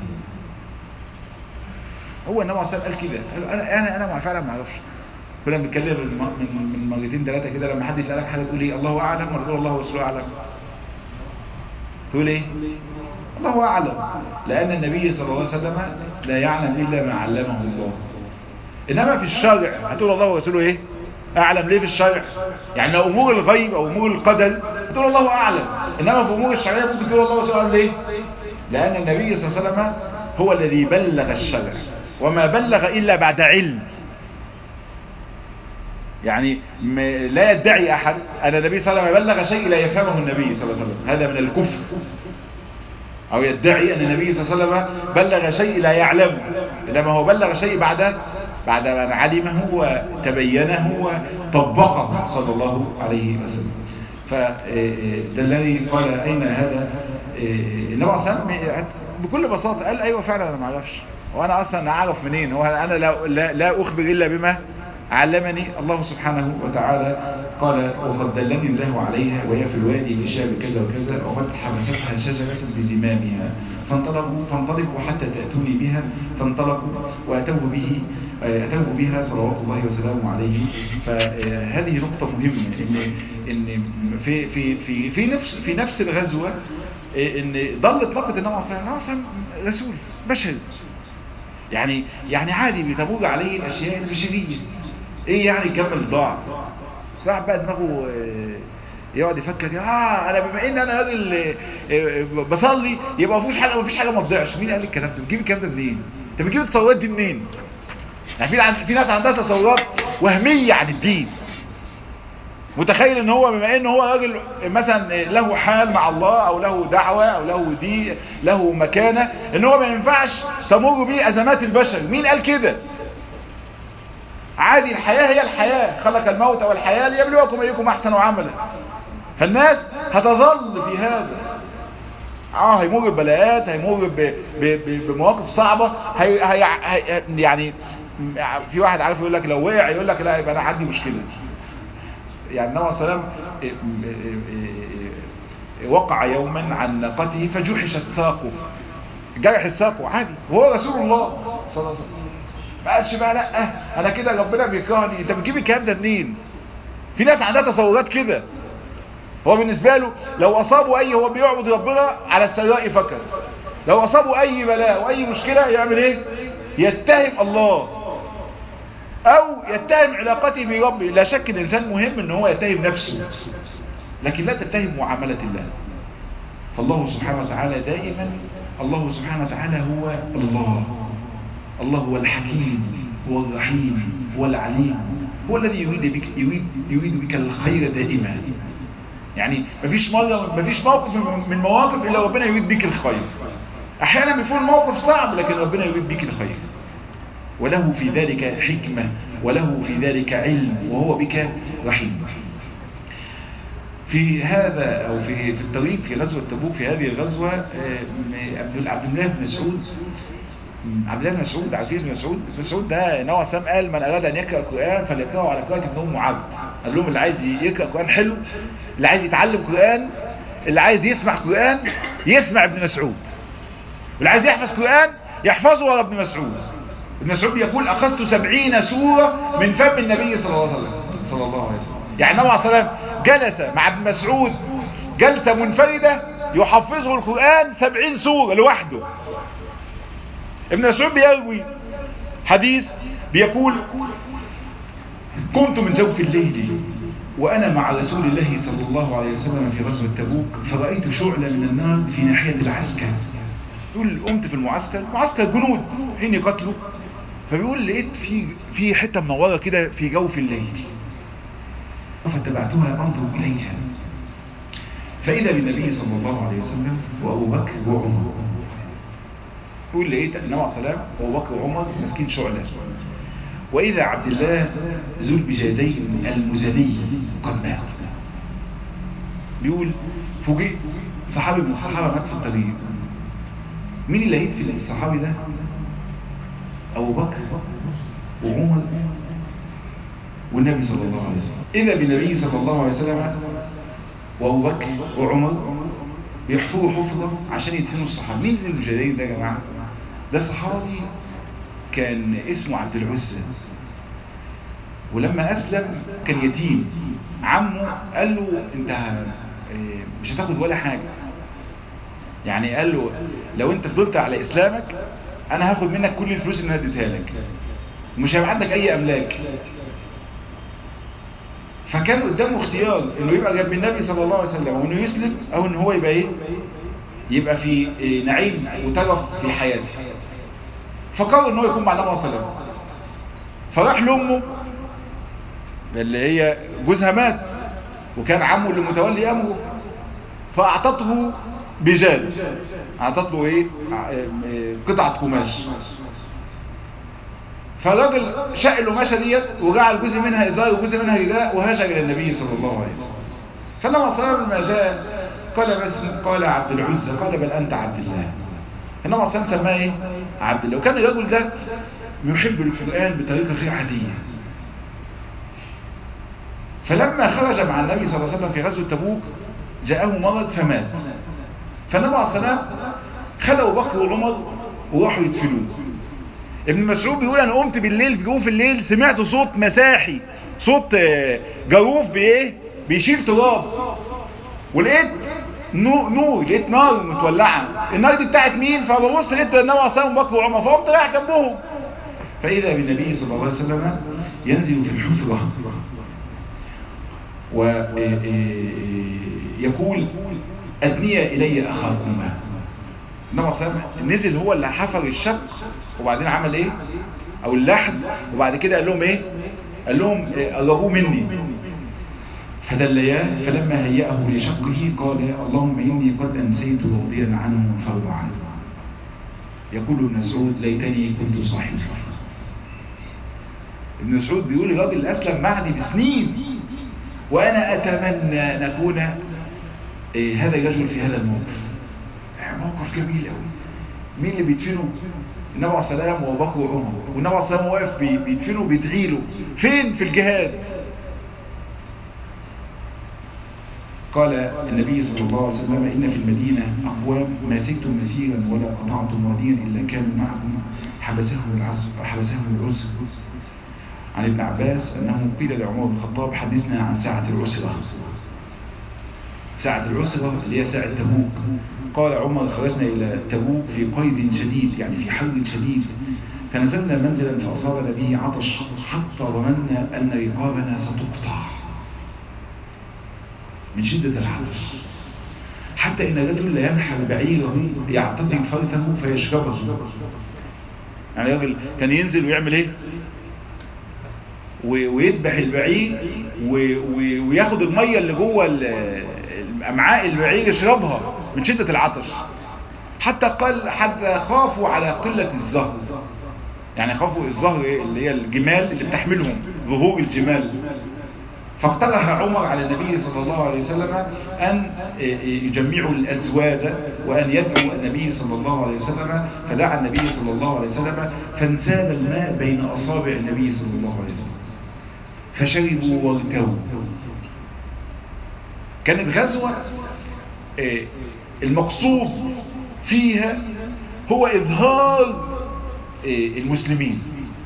هو النبي صلى الله عليه وسلم قال كده أنا أنا فعلا ما أعرفش كنا بنتكلم من من مرتين ثلاثه كده لما حد يسالك حاجه تقول ايه الله اعلم ولا تقول الله ورسوله اعلم تقول ايه الله اعلم لان النبي صلى الله عليه وسلم لا يعلم الا ما علمه الله انما في الشرع هتقول الله ورسوله ايه اعلم ليه في الشرع يعني لو امور الغيب او امور القدر تقول الله اعلم انما في امور الشرعيه ممكن تقول الله ورسوله اعلم ليه لان النبي صلى الله عليه وسلم هو الذي بلغ الشرع وما بلغ الا بعد علم يعني لا يدعي أحد أن النبي صلى الله عليه وسلم بلغ شيء لا يفهمه النبي صلى الله عليه وسلم هذا من الكفر أو يدعي أن النبي صلى الله عليه وسلم بلغ شيء لا يعلمه إنما هو بلغ شيء بعد بعد ما علمه وتبينه وطبقه صلى الله عليه وسلم فده الذي قال أين هذا النبي صلى الله عليه وسلم بكل بساطة قال أيوة فعلا أنا ما أعرفش وأنا أصلا أعرف منين هو أنا لا, لا, لا أخبر إلا بما علمني الله سبحانه وتعالى قال وقد دلني الله عليها وهي في الوادي في شاب كذا وكذا وقد حبستها شجرة بزمامها فانطلقوا فانطلقوا حتى تأتوني بها فانطلقوا وأتوا به أتوا بها صلوات الله وسلامه عليه فهذه نقطة مهمة إن إن في في في في نفس في نفس الغزوة إن ضلت لقط النبي صلى الله عليه وسلم رسول بشري يعني يعني عادي بتبوج عليه الأشياء البشرية ايه يعني الجمل ضاع راح بقى دماغه يقعد يفكر اه انا بما ان انا راجل بصلي يبقى مفيش حاجه مفيش حاجه ما تضيعش مين قال الكلام ده بتجيب الكلام ده منين انت بتجيب التصورات دي منين يعني في في ناس عندها تصورات وهميه عن الدين متخيل ان هو بما ان هو راجل مثلا له حال مع الله او له دعوة او له دي له مكانة ان هو ما ينفعش تمر به ازمات البشر مين قال كده عادي الحياة هي الحياة خلق الموت والحياة ليبلوكم أيكم أحسن عملا فالناس هتظل في هذا اه هيمر ببلاءات هيمر ب... ب... بمواقف صعبة هي... هي... هي... يعني في واحد عارف يقول لك لو وقع يقول لك لا يبقى انا عندي مشكلة يعني النبي صلى الله عليه وسلم وقع يوما عن ناقته فجحشت ساقه جرحت ساقه عادي وهو رسول الله صلى الله عليه وسلم ما قالش بقى لا انا كده ربنا بيكرهني انت بتجيب الكلام ده منين في ناس عندها تصورات كده هو بالنسبة له لو اصابه اي هو بيعبد ربنا على السراء فكر لو اصابه اي بلاء واي مشكلة يعمل ايه يتهم الله او يتهم علاقته بربه لا شك الانسان مهم ان هو يتهم نفسه لكن لا تتهم معاملة الله فالله سبحانه وتعالى دائما الله سبحانه وتعالى هو الله الله هو الحكيم هو الرحيم هو العليم هو الذي يريد بك يريد يريد بك الخير دائما يعني مفيش مرة مفيش موقف من مواقف إلا ربنا يريد بك الخير أحيانا بيكون الموقف صعب لكن ربنا يريد بك الخير وله في ذلك حكمة وله في ذلك علم وهو بك رحيم في هذا أو في في الطريق في غزوة تبوك في هذه الغزوة عبد عبد الله بن مسعود عبد الله بن مسعود عزيز بن مسعود بن مسعود ده نوع سام قال من أراد أن يقرأ القرآن فليقرأه على قراءة ابن أم عبد قال لهم اللي عايز يقرأ القرآن حلو اللي عايز يتعلم قرآن اللي عايز يسمع قرآن يسمع ابن مسعود واللي عايز يحفظ قرآن يحفظه ورا ابن مسعود ابن مسعود يقول أخذت سبعين سورة من فم النبي صلى الله عليه وسلم صلى الله عليه وسلم يعني نوع سلام جلس مع ابن مسعود جلسة منفردة يحفظه القرآن سبعين سورة لوحده ابن مسعود بيروي حديث بيقول كنت من جوف الليل وأنا مع رسول الله صلى الله عليه وسلم في غزوة تبوك فرأيت شعلة من النار في ناحية العسكر يقول قمت في المعسكر معسكر جنود حين يقتلوا فبيقول لقيت في في حتة منورة كده في جوف الليل فتبعتها أنظر إليها فإذا بالنبي صلى الله عليه وسلم وأبو بكر وعمر يقول لقيت النبي عليه السلام وأبو بكر وعمر ماسكين شعلة وإذا عبد الله ذو البجادين المزني قد مات بيقول فوجئت صحابي من الصحابة مات في الطريق مين اللي هيدفن الصحابي ده أبو بكر وعمر والنبي صلى الله عليه وسلم إذا بالنبي صلى الله عليه وسلم وأبو بكر وعمر بيحفروا حفرة عشان يدفنوا الصحابة مين الجلالين ده يا جماعة ده صحابي كان اسمه عبد العزة ولما أسلم كان يتيم عمه قال له انت مش هتاخد ولا حاجة يعني قال له لو انت فضلت على اسلامك انا هاخد منك كل الفلوس اللي انا اديتها لك مش هيبقى عندك اي املاك فكان قدامه اختيار انه يبقى جنب النبي صلى الله عليه وسلم وانه يسلم او ان هو يبقى ايه يبقى في نعيم وترف في حياته فقرر ان هو يكون مع النبي صلى الله عليه وسلم فراح لامه اللي هي جوزها مات وكان عمه اللي متولي امره فاعطته بجاد اعطت له ايه قطعة قماش فالراجل شق القماشه ديت وجعل جزء منها ازار وجزء منها رداء وهاجر الى النبي صلى الله عليه وسلم فلما صار ما جاء قال بس قال عبد العزة قال بل انت عبد الله انما اصلا سماه ايه عبد الله وكان الرجل ده يحب القران بطريقه غير عاديه فلما خرج مع النبي صلى الله عليه وسلم في غزوه تبوك جاءه مرض فمات فالنبي عليه السلام خلوا بكر وعمر وراحوا يدفنوه ابن مسعود بيقول انا قمت بالليل في جوف الليل سمعت صوت مساحي صوت جروف بايه بيشيل تراب ولقيت نور نور لقيت نار متولعه النار دي بتاعت مين فببص لقيت النبي عليه السلام بكر وعمر فقمت رايح جنبهم فاذا بالنبي صلى الله عليه وسلم ينزل في الحفره ويقول أدني إلي أخاكما إنما صلى نزل هو اللي حفر الشق وبعدين عمل إيه أو اللحد وبعد كده قال لهم إيه قال لهم قربوه مني فدلياه فلما هيأه لشقه قال اللهم إني قد أمسيت راضيا عنه فارض عنه يقول ابن مسعود ليتني كنت صاحب ابن مسعود بيقول الراجل أسلم بعدي بسنين وأنا أتمنى نكون إيه هذا الرجل في هذا الموقف موقف جميل قوي مين اللي بيدفنه النبي عليه السلام وابو بكر وعمر والنبي عليه السلام واقف بيدفنه بيدعي له فين في الجهاد قال النبي صلى الله عليه وسلم إن في المدينة أقوام ما سكتم مسيرا ولا قطعتم واديا إلا كانوا معكم حبسهم العسر حبسهم العسر عن ابن عباس أنه قيل لعمر بن الخطاب حدثنا عن ساعة العسرة ساعة العسرة اللي هي ساعة تبوك قال عمر خرجنا إلى تبوك في قيد شديد يعني في حر شديد فنزلنا منزلا فأصابنا به عطش حتى ظننا أن رقابنا ستقطع من شدة العطش حتى إن الرجل لا ينحر بعيره يعتقد فرثه فيشربه يعني الراجل كان ينزل ويعمل ايه ويذبح البعير وياخد المية اللي جوه الامعاء البعير يشربها من شدة العطش حتى قال حتى خافوا على قلة الزهر يعني خافوا الزهر اللي هي الجمال اللي بتحملهم ظهور الجمال فاقترح عمر على النبي صلى الله عليه وسلم أن يجمعوا الأزواج وأن يدعو النبي صلى الله عليه وسلم فدعا النبي صلى الله عليه وسلم فانسال الماء بين أصابع النبي صلى الله عليه وسلم فشربوا وارتووا كانت غزوة المقصود فيها هو إظهار المسلمين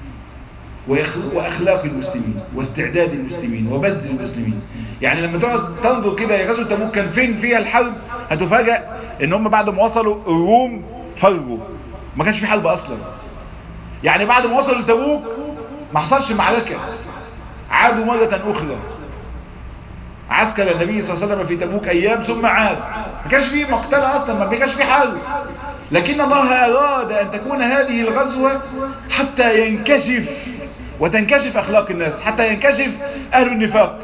واخلاق المسلمين واستعداد المسلمين وبذل المسلمين يعني لما تقعد تنظر كده يا غزوه تبوك كان فين فيها الحرب هتفاجئ ان هم بعد ما وصلوا الروم فروا ما كانش في حرب اصلا يعني بعد ما وصلوا لتبوك ما حصلش معركه عادوا مره اخرى عسكر النبي صلى الله عليه وسلم في تبوك ايام ثم عاد ما كانش في مقتله اصلا ما كانش في حرب لكن الله اراد ان تكون هذه الغزوه حتى ينكشف وتنكشف أخلاق الناس حتى ينكشف أهل النفاق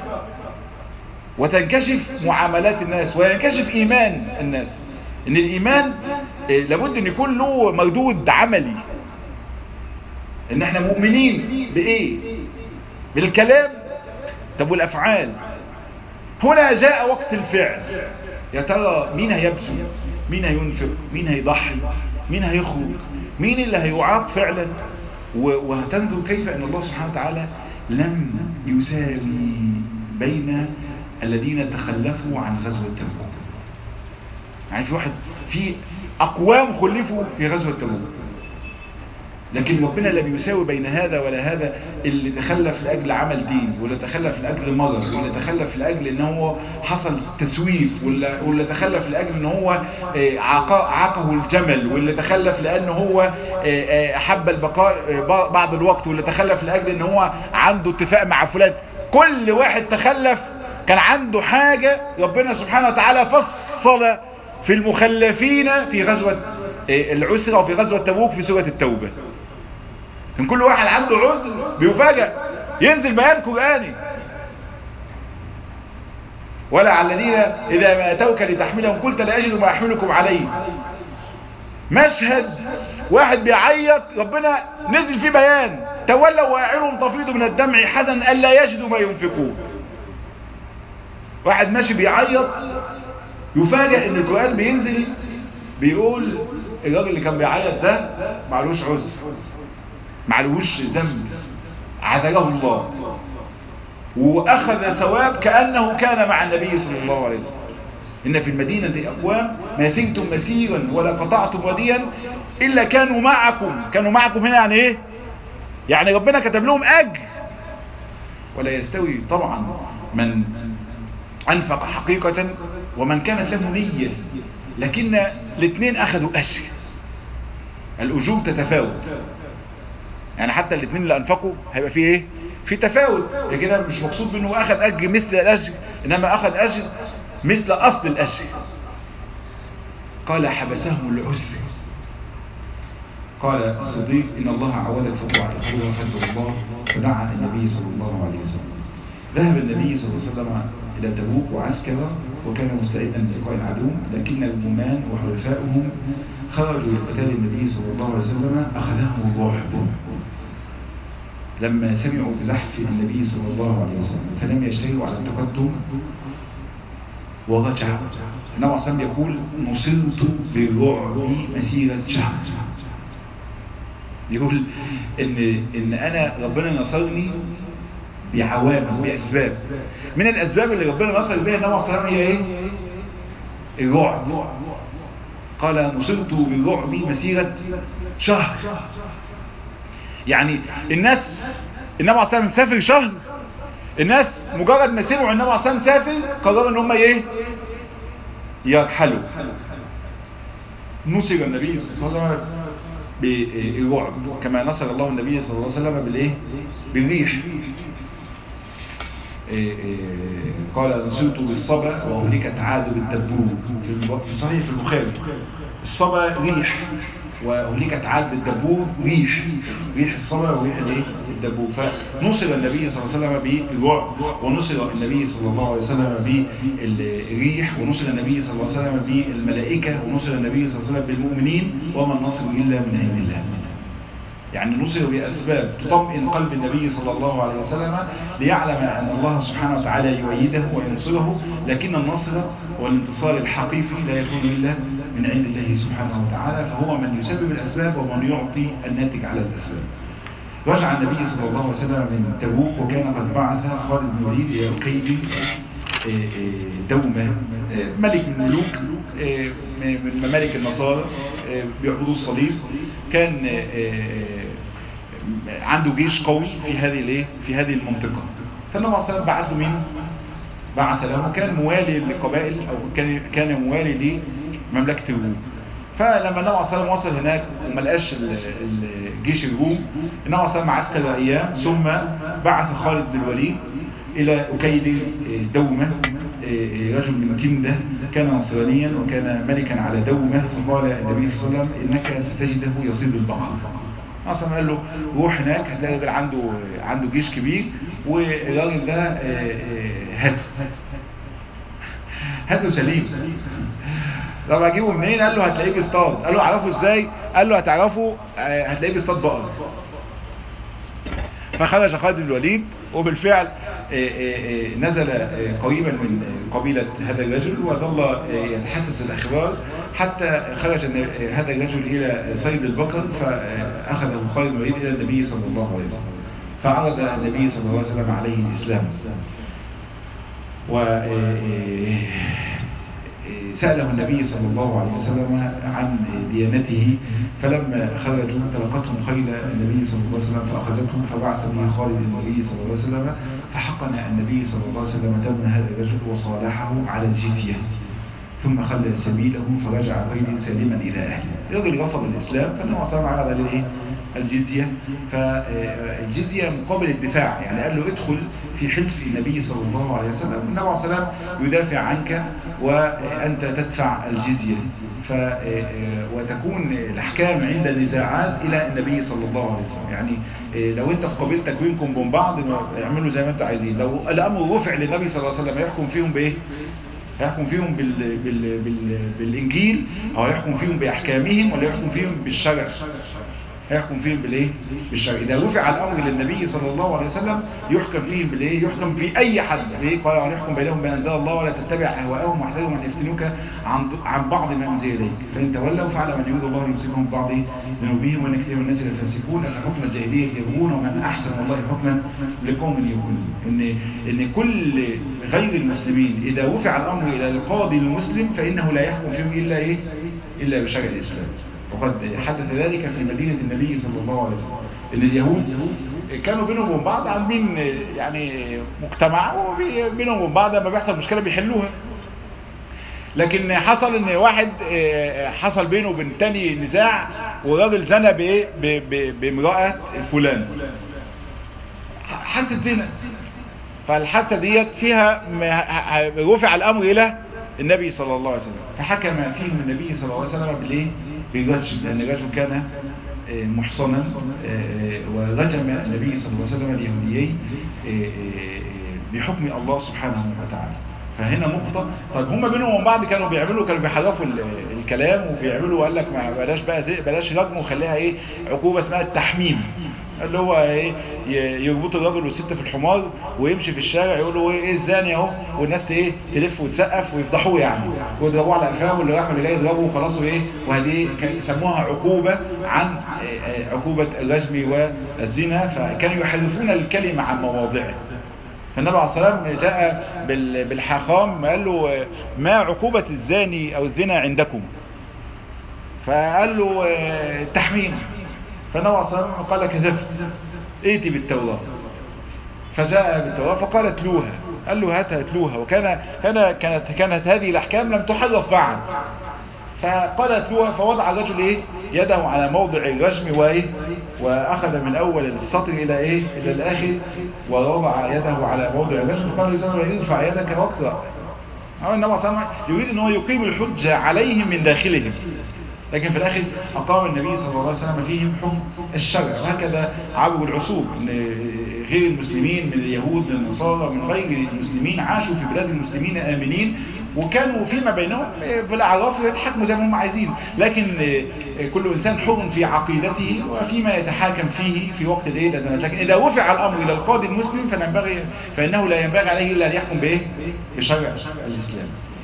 وتنكشف معاملات الناس وينكشف إيمان الناس إن الإيمان لابد أن يكون له مردود عملي إن احنا مؤمنين بإيه بالكلام طب والأفعال هنا جاء وقت الفعل يا ترى مين هيبذل مين هينفق مين هيضحي مين هيخرج مين اللي هيعاق فعلا وهتنظر كيف أن الله سبحانه وتعالى لم يساوي بين الذين تخلفوا عن غزوة تبوك يعني في واحد في أقوام خلفوا في غزوة تبوك لكن ربنا لا بيساوي بين هذا ولا هذا اللي تخلف لأجل عمل دين ولا تخلف لأجل مرض ولا تخلف لأجل ان هو حصل تسويف ولا, ولا تخلف لأجل ان هو عاقه الجمل ولا تخلف لأن هو حب البقاء بعض الوقت ولا تخلف لأجل ان هو عنده اتفاق مع فلان كل واحد تخلف كان عنده حاجة ربنا سبحانه وتعالى فصل في المخلفين في غزوة العسرة وفي غزوة تبوك في سورة التوبة كان كل واحد عنده عذر بيفاجأ ينزل بيان قرآني ولا على الذين إذا ما أتوك لتحملهم قلت لا أجد ما أحملكم عليه مشهد واحد بيعيط ربنا نزل فيه بيان تولوا وأعينهم تفيض من الدمع حزن ألا يجدوا ما ينفقون واحد ماشي بيعيط يفاجأ ان القرآن بينزل بيقول الراجل اللي كان بيعيط ده معلوش عذر معلوش ذنب عذره الله واخذ ثواب كأنه كان مع النبي صلى الله عليه وسلم إن في المدينة أقوام ما سنتم مسيرا ولا قطعتم وديا إلا كانوا معكم كانوا معكم هنا يعني إيه يعني ربنا كتب لهم أجر ولا يستوي طبعا من أنفق حقيقة ومن كانت له نية لكن الاثنين أخذوا أجر الأجور تتفاوت يعني حتى الاثنين اللي أنفقوا هيبقى فيه إيه في تفاوت كده مش مقصود منه أخذ أجر مثل الأجر إنما أخذ أجر مثل أصل الأجر قال حبسهم العسر قال الصديق إن الله عودك فتوعد أخوه فدعو الله فدعا النبي صلى الله عليه وسلم ذهب النبي صلى الله عليه وسلم إلى تبوك وعسكر وكان مستعدا للقاء العدو لكن الرومان وحلفاؤهم خرجوا لقتال النبي صلى الله عليه وسلم أخذهم الرعب لما سمعوا بزحف النبي صلى الله عليه وسلم فلم يشتروا على التقدم ورجعوا النبي صلى الله يقول نصرت بالرعب مسيرة شهر يقول ان ان انا ربنا نصرني بعوامل باسباب من الاسباب اللي ربنا نصر بها النبي صلى الله عليه وسلم هي ايه الرعب قال نصرت بالرعب مسيرة شهر يعني الناس النبي عليه الصلاه والسلام سافر شهر الناس مجرد ما سمعوا النبي عليه الصلاه والسلام سافر قرروا ان هم ايه يرحلوا نصر النبي صلى الله عليه وسلم بالرعب كما نصر الله النبي صلى الله عليه وسلم بالايه بالريح قال نصرت بالصبا وهلكت عاد بالدبور في صحيح في البخاري الصبا ريح وهلكت عاد بالدبور ريح ريح الصبا وريح الايه الدبور فنصر النبي صلى الله عليه وسلم بالرعب ونصر النبي صلى الله عليه وسلم بالريح ونصر النبي صلى الله عليه وسلم بالملائكة ونصر النبي صلى الله عليه وسلم بالمؤمنين وما النصر إلا من عند الله يعني نصر بأسباب تطمئن قلب النبي صلى الله عليه وسلم ليعلم أن الله سبحانه وتعالى يؤيده وينصره لكن النصر والانتصار الحقيقي لا يكون إلا من عند الله سبحانه وتعالى فهو من يسبب الأسباب ومن يعطي الناتج على الأسباب رجع النبي صلى الله عليه وسلم من تبوك وكان قد بعث خالد بن الوليد إلى أكيد دومة ملك من الملوك من ممالك النصارى بيعبدوا الصليب كان عنده جيش قوي في هذه الايه في هذه المنطقة فالنبي صلى الله عليه وسلم بعث له مين بعث له كان موالي للقبائل او كان كان موالي لمملكة الروم فلما النبي صلى الله عليه وسلم وصل هناك وما لقاش الجيش الروم النبي صلى الله عليه وسلم عسكر ايام ثم بعث خالد بن الوليد الى اكيد دومة رجل من جندة كان نصرانيا وكان ملكا على دومة فقال النبي صلى الله عليه وسلم انك ستجده يصيد البقر اصلا قال له روح هناك هتلاقي راجل عنده عنده جيش كبير والراجل ده هاته هاته سليم طب اجيبه منين قال له هتلاقيه بيصطاد قال له اعرفه ازاي قال له هتعرفه هتلاقيه بيصطاد بقر فخرج خالد بن الوليد وبالفعل نزل قريبا من قبيلة هذا الرجل وظل يتحسس الأخبار حتى خرج هذا الرجل إلى صيد البقر فأخذه خالد بن الوليد إلى النبي صلى الله عليه وسلم فعرض النبي صلى الله عليه وسلم عليه الإسلام و سأله النبي صلى الله عليه وسلم عن ديانته فلما خرجوا تلقتهم خيل النبي صلى الله عليه وسلم فأخذتهم فبعث به خالد النبي صلى الله عليه وسلم فحقن النبي صلى الله عليه وسلم دون هذا الرجل وصالحه على الجزية ثم خلى سبيله فرجع قيد سالما إلى أهله الرجل رفض الإسلام فالنبي صلى الله عليه وسلم عرض عليه الجزية فالجزية مقابل الدفاع يعني قال له ادخل في حلف النبي صلى الله عليه وسلم النبي صلى الله عليه وسلم يدافع عنك وأنت تدفع الجزية ف وتكون الأحكام عند النزاعات إلى النبي صلى الله عليه وسلم يعني لو أنت في قبيلتك بينكم وبين بعض اعملوا زي ما أنتم عايزين لو الأمر رفع للنبي صلى الله عليه وسلم يحكم فيهم بإيه؟ هيحكم فيهم بال... بال... بال... بالإنجيل أو يحكم فيهم بأحكامهم ولا يحكم فيهم بالشرع هيحكم فيهم بالايه بالشرع اذا رفع الامر للنبي صلى الله عليه وسلم يحكم فيهم بالايه يحكم في اي حد ليه قال ان يحكم بينهم بما انزل الله ولا تتبع اهواءهم واحذرهم ان يفتنوك عن عن بعض ما انزل اليك فان تولوا فعلى من يريد الله يصيبهم بعض ذنوبهم وان كثير من الناس الفاسقون فحكم الجاهليه يبغون ومن احسن الله حكما لقوم يؤمنون ان ان كل غير المسلمين اذا رفع الامر الى القاضي المسلم فانه لا يحكم فيهم الا ايه الا بشرع الاسلام وقد حدث ذلك في مدينة النبي صلى الله عليه وسلم ان اليهود كانوا بينهم وبين بعض عاملين يعني مجتمع وبينهم وبين بعض لما بيحصل مشكلة بيحلوها لكن حصل ان واحد حصل بينه وبين تاني نزاع وراجل زنى بايه بامرأة فلان حادثة زنا فالحادثة ديت فيها رفع الامر الى النبي صلى الله عليه وسلم فحكم فيهم النبي صلى الله عليه وسلم بالايه برجم لأن الرجل كان محصنا ورجم النبي صلى الله عليه وسلم اليهوديين بحكم الله سبحانه وتعالى فهنا نقطة طيب هم بينهم وبين بعض كانوا بيعملوا كانوا بيحرفوا الكلام وبيعملوا قال لك ما بلاش بقى زي بلاش رجم وخليها ايه عقوبة اسمها التحميم اللي هو ايه يربطوا الراجل والست في الحمار ويمشي في الشارع يقولوا ايه الزاني اهو والناس ايه تلف وتسقف ويفضحوه يعني ويضربوه على قفاه واللي راح واللي جاي يضربه وخلاص وايه وهذه يسموها عقوبة عن عقوبة الرجم والزنا فكانوا يحرفون الكلمة عن مواضعه فالنبي عليه الصلاة والسلام جاء بالحاخام قال له ما عقوبة الزاني او الزنا عندكم فقال له التحميم فالنبي عليه الصلاة والسلام قال كذبت ائتي بالتوراة فجاء بالتوراة فقال اتلوها قال له هاتها اتلوها وكان كان كانت كانت هذه الاحكام لم تحرف بعد فقال اتلوها فوضع الرجل ايه يده على موضع الرجم وايه واخذ من اول السطر الى ايه الى الاخر ووضع يده على موضع الرجم فقال له ارفع يدك واقرا أو النبي صلى الله عليه وسلم يريد ان هو يقيم الحجة عليهم من داخلهم لكن في الآخر أقام النبي صلى الله عليه وسلم فيهم حكم الشرع وهكذا عبر العصور غير المسلمين من اليهود من النصارى من غير المسلمين عاشوا في بلاد المسلمين آمنين وكانوا فيما بينهم بالأعراف يتحكموا زي ما هم عايزين لكن كل إنسان حر في عقيدته وفيما يتحاكم فيه في وقت الايه لكن إذا رفع الأمر إلى القاضي المسلم فينبغي فإنه لا ينبغي عليه إلا أن يحكم بإيه؟ بشرع الإسلام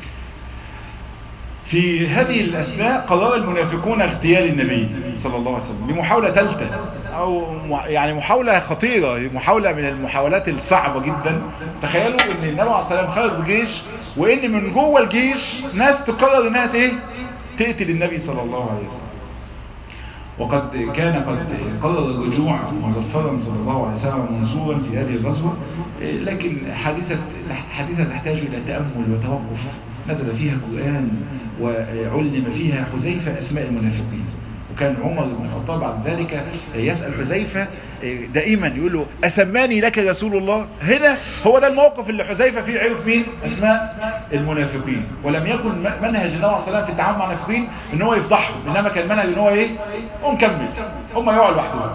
في هذه الأثناء قرر المنافقون اغتيال النبي صلى الله عليه وسلم بمحاولة ثالثة أو يعني محاولة خطيرة محاولة من المحاولات الصعبة جدا تخيلوا ان النبي عليه الصلاة والسلام خرج بجيش وان من جوه الجيش ناس تقرر انها ايه تقتل النبي صلى الله عليه وسلم وقد كان قد قرر الرجوع مظفرا صلى الله عليه وسلم منصورا في هذه الغزوة لكن حادثة حادثة تحتاج إلى تأمل وتوقف نزل فيها القرآن وعلم فيها حذيفة أسماء المنافقين وكان عمر بن الخطاب بعد ذلك يسأل حذيفة دائما يقول له أسماني لك رسول الله هنا هو ده الموقف اللي حذيفة فيه عرف مين أسماء المنافقين ولم يكن منهج النبي عليه الصلاة في التعامل مع المنافقين ان هو يفضحهم انما كان منهج ان هو ايه هم كمل هم يقعوا لوحدهم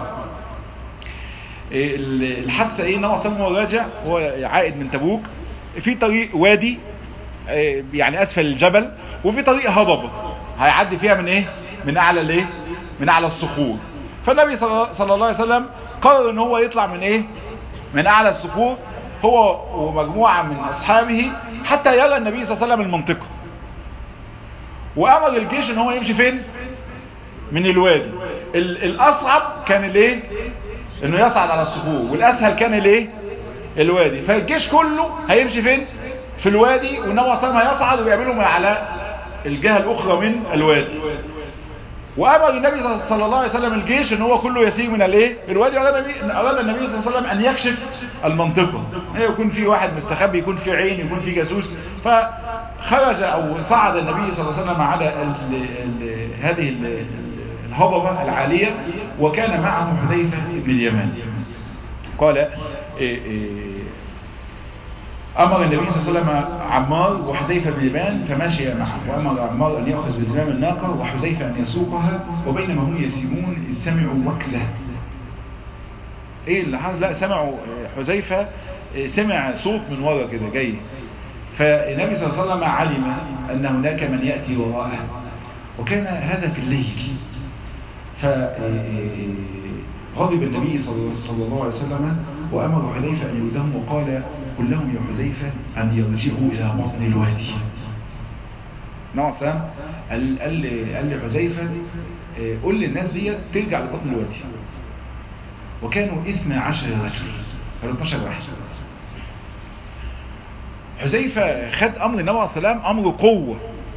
الحادثة ايه النبي عليه هو راجع هو عائد من تبوك في طريق وادي يعني اسفل الجبل وفي طريق هضبة هيعدي فيها من ايه من اعلى الايه من اعلى الصخور فالنبي صلى الله عليه وسلم قرر ان هو يطلع من ايه من اعلى الصخور هو ومجموعة من اصحابه حتى يرى النبي صلى الله عليه وسلم المنطقة وامر الجيش ان هو يمشي فين من الوادي الاصعب كان الايه انه يصعد على الصخور والاسهل كان الايه الوادي فالجيش كله هيمشي فين في الوادي والنبي صلى الله عليه وسلم هيصعد ويعملوا من على الجهة الاخرى من الوادي وامر النبي صلى الله عليه وسلم الجيش ان هو كله يسير من الايه الوادي اراد النبي صلى الله عليه وسلم ان يكشف المنطقه يكون في واحد مستخبي يكون في عين يكون في جاسوس فخرج او صعد النبي صلى الله عليه وسلم على ال ال هذه الهضبه العاليه وكان معه حذيفه بن اليمان قال إيه إيه أمر النبي صلى الله عليه وسلم عمار وحذيفة بن اليمان فماشي معه وأمر عمار أن يأخذ بزمام الناقة وحذيفة أن يسوقها وبينما هم يسيرون سمعوا وكزة إيه اللي حصل لا سمعوا حذيفة سمع صوت من ورا كده جاي فالنبي صلى الله عليه وسلم علم أن هناك من يأتي وراءه وكان هذا في الليل فغضب النبي صلى الله عليه وسلم وأمر حذيفة أن يردهم وقال قل لهم يا حذيفة أن يرجعوا إلى بطن الوادي نوع سام قال, قال, قال لحذيفة قل للناس دي ترجع لبطن الوادي وكانوا 12 رجل 13 واحد حذيفة خد أمر النبي عليه السلام أمر قوة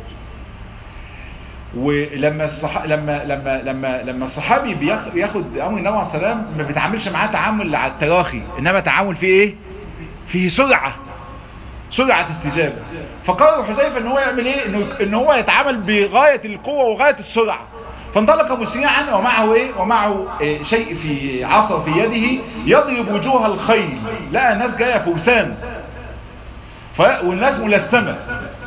ولما الصح... لما لما لما لما الصحابي بياخد امر النبي عليه السلام ما بيتعاملش معاه تعامل على التراخي انما تعامل فيه ايه فيه سرعة سرعة استجابة فقرر حذيفة ان هو يعمل ايه انه ان هو يتعامل بغاية القوة وغاية السرعة فانطلق مسرعا ومعه ايه ومعه إيه شيء في عصا في يده يضرب وجوه الخيل لقى ناس جاية فرسان ف... والناس ملثمة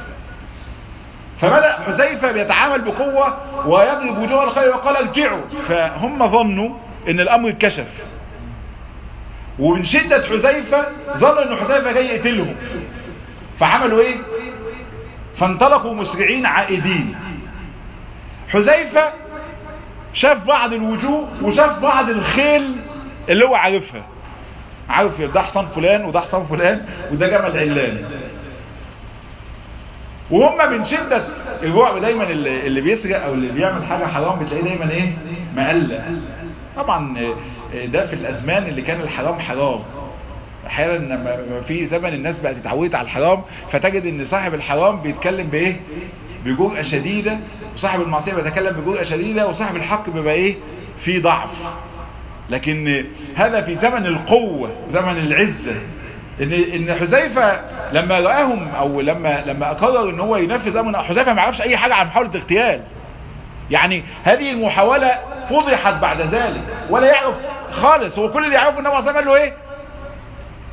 فبدأ حذيفة بيتعامل بقوة ويضرب وجوه الخيل وقال ارجعوا فهم ظنوا ان الامر اتكشف ومن شدة حذيفة ظنوا ان حذيفة جاي يقتلهم فعملوا ايه فانطلقوا مسرعين عائدين حذيفة شاف بعض الوجوه وشاف بعض الخيل اللي هو عارفها عارف ده حصان فلان وده حصان فلان وده جمل علان وهم من شدة الرعب دايما اللي, اللي بيسرق او اللي بيعمل حاجة حرام بتلاقيه دايما ايه مقلق طبعا ده في الازمان اللي كان الحرام حرام احيانا لما في زمن الناس بقت اتعودت على الحرام فتجد ان صاحب الحرام بيتكلم بايه بجرأة شديدة وصاحب المعصية بيتكلم بجرأة شديدة وصاحب الحق بيبقى ايه في ضعف لكن هذا في زمن القوة زمن العزة ان ان حذيفه لما راهم او لما لما قرر ان هو ينفذ امر حذيفه ما يعرفش اي حاجه عن محاوله اغتيال يعني هذه المحاوله فضحت بعد ذلك ولا يعرف خالص هو كل اللي يعرفه النبي صلى الله عليه وسلم قال له ايه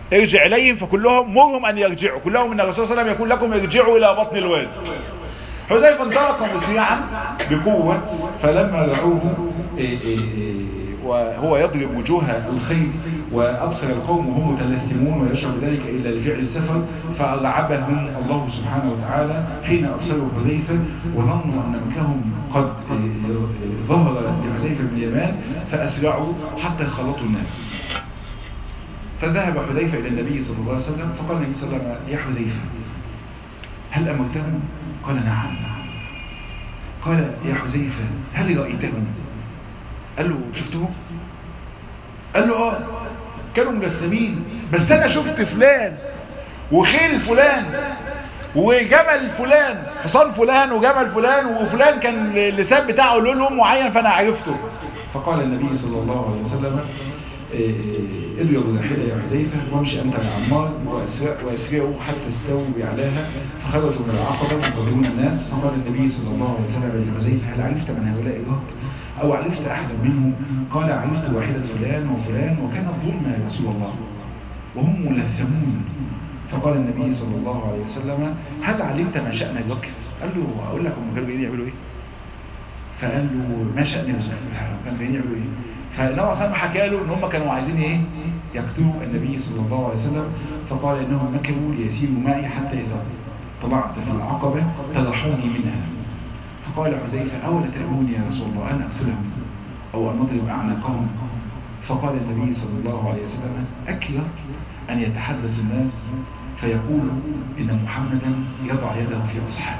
ارجع اليهم فكلهم مرهم ان يرجعوا كلهم ان الرسول صلى الله عليه وسلم يقول لكم ارجعوا الى بطن الواد حذيفه انطلق مسرعا بقوه فلما رعوه إيه إيه إيه وهو يضرب وجوه الخيل وأبصر القوم وهم متلثمون ويشعر ذلك إلا لفعل السفر فأرعبهم الله سبحانه وتعالى حين أبصروا حذيفة وظنوا أن مكانهم قد ظهر لحذيفة بن اليمان فأسرعوا حتى خلطوا الناس فذهب حذيفة إلى النبي صلى الله عليه وسلم فقال النبي صلى الله عليه وسلم يا حذيفة هل أمرتهم؟ قال نعم قال يا حذيفة هل رأيتهم؟ قال له شفتهم قال له اه كانوا مجسمين بس انا شفت فلان وخيل فلان وجمل فلان حصان فلان وجمل فلان وفلان كان اللسان بتاعه له لون معين فانا عرفته فقال النبي صلى الله عليه وسلم اضرب الراحلة يا حذيفة وامشي أنت مع عمار وأسرعوا حتى استووا بأعلاها فخرجوا من العقبة ينتظرون الناس فقال النبي صلى الله عليه وسلم لحذيفة هل عرفت من هؤلاء الرهط أو عرفت أحدا منهم قال عرفت واحدة فلان وفلان وكانت ظلمة يا رسول الله وهم ملثمون فقال النبي صلى الله عليه وسلم هل علمت ما شأن الوكر قال له أقول لك هم كانوا جايين يعملوا إيه فقال له ما شأن كانوا جايين يعملوا إيه فنوع سلم حكى له ان هم كانوا عايزين ايه يقتلوا النبي صلى الله عليه وسلم فقال انهم مكروا ليسيروا معي حتى اذا طلعت في العقبة تلحوني منها فقال حذيفة أولا تأموني يا رسول الله أن أقتلهم أو أن نضرب أعناقهم فقال النبي صلى الله عليه وسلم أكره أن يتحدث الناس فيقول إن محمدا يضع يده في أصحابه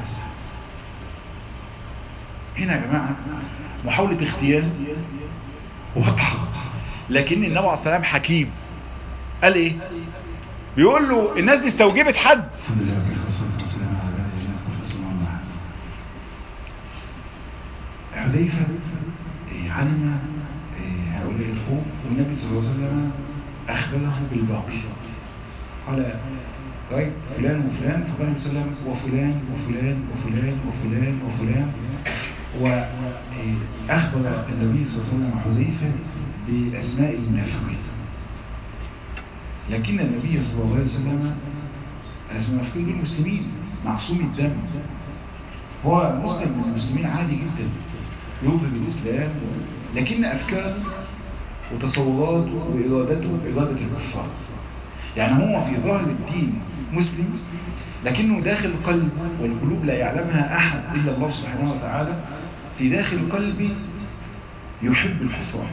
هنا يا جماعة محاولة اغتيال واضحة لكن النبي عليه السلام حكيم قال ايه بيقول له الناس دي استوجبت حد الحمد لله والصلاة والسلام على عباد الله صلى الله عليه وسلم حذيفة علم هؤلاء القوم والنبي صلى الله عليه وسلم أخبره بالباقي قال رأيت فلان وفلان فقال النبي صلى الله عليه وسلم وفلان وفلان وفلان وفلان وفلان وأخبر النبي صلى الله عليه وسلم حذيفة بأسماء المنافقين لكن النبي صلى الله عليه وسلم المنافقين دول مسلمين معصوم الدم هو مسلم من المسلمين عادي جدا يوفي بالإسلام لكن أفكاره وتصوراته وإرادته إرادة الكفار يعني هو في ظاهر الدين مسلم لكنه داخل القلب والقلوب لا يعلمها أحد إلا الله سبحانه وتعالى في داخل قلبي يحب الكفار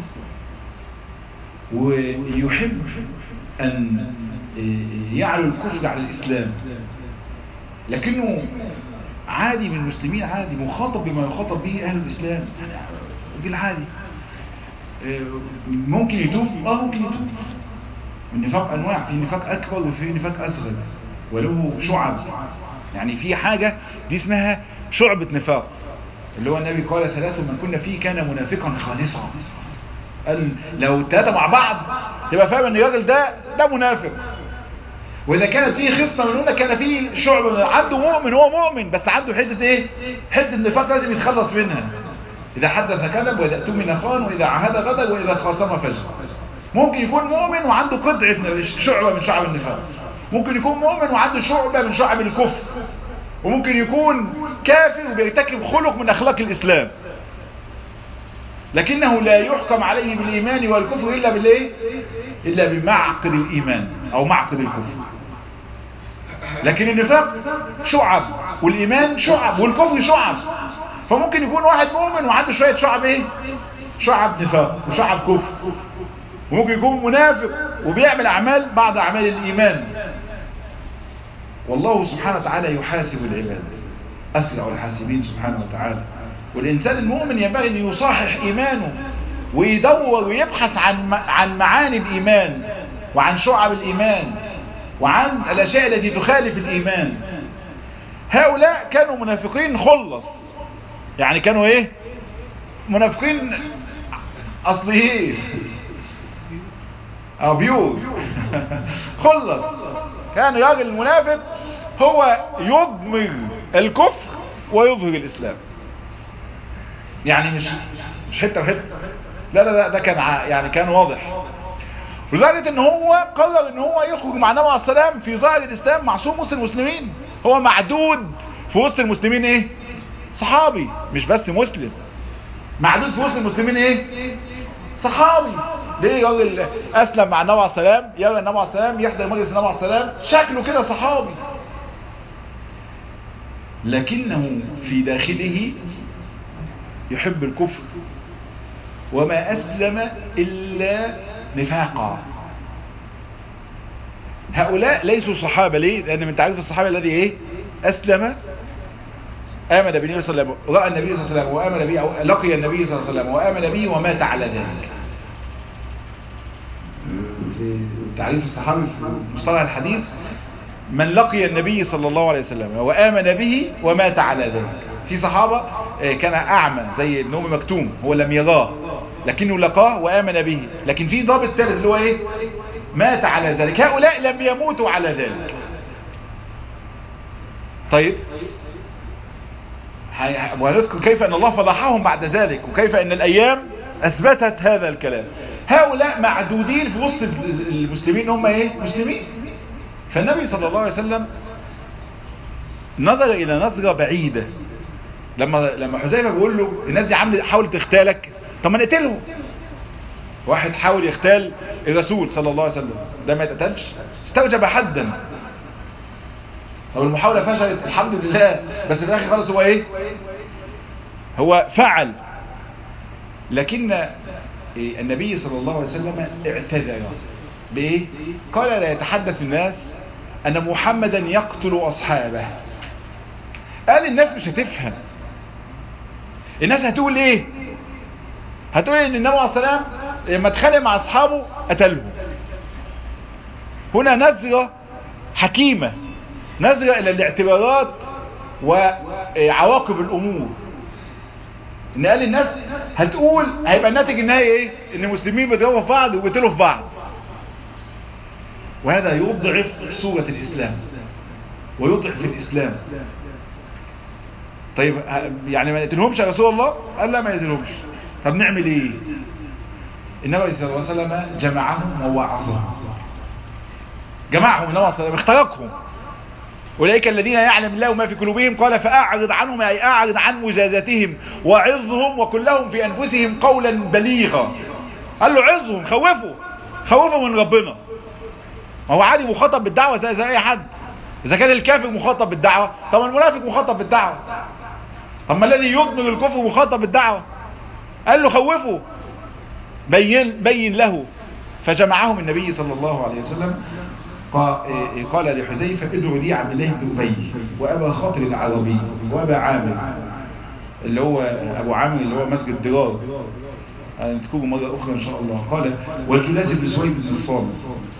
ويحب أن يعلو الكفر على الإسلام لكنه عادي من المسلمين عادي مخاطب بما يخاطب به أهل الإسلام راجل عادي ممكن يتوب اه ممكن يتوب النفاق أنواع في نفاق أكبر وفي نفاق أصغر وله شعب يعني في حاجة دي اسمها شعبة نفاق اللي هو النبي قال ثلاث من كنا فيه كان منافقا خالصا قال لو ثلاثة مع بعض تبقى فاهم ان الراجل ده ده منافق واذا كانت فيه خصلة من هنا كان فيه شعب عنده مؤمن هو مؤمن بس عنده حدة ايه حدة نفاق لازم يتخلص منها اذا حدث كذب واذا اؤتمن خان واذا عهد غدر واذا خاصم فجر ممكن يكون مؤمن وعنده قطعة شعبة من شعب النفاق ممكن يكون مؤمن وعنده شعبة من شعب الكفر وممكن يكون كافر وبيرتكب خلق من اخلاق الاسلام لكنه لا يحكم عليه بالايمان والكفر الا بالايه الا بمعقد الايمان او معقد الكفر لكن النفاق شعب والايمان شعب والكفر شعب فممكن يكون واحد مؤمن وعنده شوية شعب ايه شعب نفاق وشعب كفر وممكن يكون منافق وبيعمل اعمال بعض اعمال الايمان والله سبحانه وتعالى يحاسب العباد اسرع الحاسبين سبحانه وتعالى والإنسان المؤمن ينبغي أن يصحح إيمانه ويدور ويبحث عن عن معاني الإيمان وعن شعب الإيمان وعن الأشياء التي تخالف الإيمان هؤلاء كانوا منافقين خلص يعني كانوا إيه منافقين أصليين أو بيور خلص كان راجل المنافق هو يضمر الكفر ويظهر الإسلام يعني مش مش حته وحته لا لا لا ده كان يعني كان واضح لدرجة ان هو قرر ان هو يخرج مع النبي عليه السلام في ظاهر الاسلام معصوم وسط المسلمين هو معدود في وسط المسلمين ايه صحابي مش بس مسلم معدود في وسط المسلمين ايه صحابي ليه راجل اسلم مع النبي عليه السلام يرى النبي عليه السلام يحضر مجلس النبي عليه السلام شكله كده صحابي لكنه في داخله يحب الكفر وما أسلم إلا نفاقا هؤلاء ليسوا صحابة ليه لأن من تعريف الصحابة الذي إيه أسلم آمن بالنبي صلى الله عليه وسلم رأى النبي صلى الله عليه وسلم وآمن به أو لقي النبي صلى الله عليه وسلم وآمن به ومات على ذلك في تعريف الصحابي في مصطلح الحديث من لقي النبي صلى الله عليه وسلم وآمن به ومات على ذلك في صحابة كان أعمى زي النوم مكتوم هو لم يراه لكنه لقاه وآمن به لكن في ضابط ثالث اللي هو ايه مات على ذلك هؤلاء لم يموتوا على ذلك طيب ونذكر كيف أن الله فضحهم بعد ذلك وكيف أن الأيام أثبتت هذا الكلام هؤلاء معدودين في وسط المسلمين هم ايه مسلمين فالنبي صلى الله عليه وسلم نظر الى نظرة بعيدة لما لما حذيفه بيقول له الناس دي عامله حاولت تغتالك طب ما نقتلهم واحد حاول يغتال الرسول صلى الله عليه وسلم ده ما يتقتلش استوجب حدا لو المحاولة فشلت الحمد لله بس في الاخر خالص هو ايه هو فعل لكن النبي صلى الله عليه وسلم اعتذر بايه قال لا يتحدث الناس ان محمدا يقتل اصحابه قال الناس مش هتفهم الناس هتقول ايه هتقول ان النبي عليه السلام لما اتخانق مع اصحابه قتلهم هنا نظرة حكيمة نظرة الى الاعتبارات وعواقب الامور ان قال الناس هتقول هيبقى الناتج النهائي ايه ان المسلمين بيضربوا في بعض وبيقتلوا في بعض وهذا يضعف صورة الاسلام ويضعف الاسلام طيب يعني ما نقتلهمش يا رسول الله قال لا ما نقتلهمش طب نعمل ايه النبي صلى الله عليه وسلم جمعهم ووعظهم جمعهم النبي صلى الله عليه وسلم اخترقهم أولئك الذين يعلم الله ما في قلوبهم قال فأعرض عنهم أي أعرض عن مجازاتهم وعظهم وكن لهم في أنفسهم قولا بليغا قال له عظهم خوفوا خوفوا من ربنا ما هو عادي مخاطب بالدعوة زي, زي أي حد إذا كان الكافر مخاطب بالدعوة طب المنافق مخاطب بالدعوة طب ما الذي يضمن الكفر مخاطب بالدعوة قال له خوفوا بين, بين له فجمعهم النبي صلى الله عليه وسلم قال لحذيفة ادعو لي عبد الله بن أبي وأبا خاطر العربي وأبا عامر اللي هو أبو عامر اللي هو مسجد درار نذكره مرة أخرى إن شاء الله قال والجلاس بن سويد بن الصامت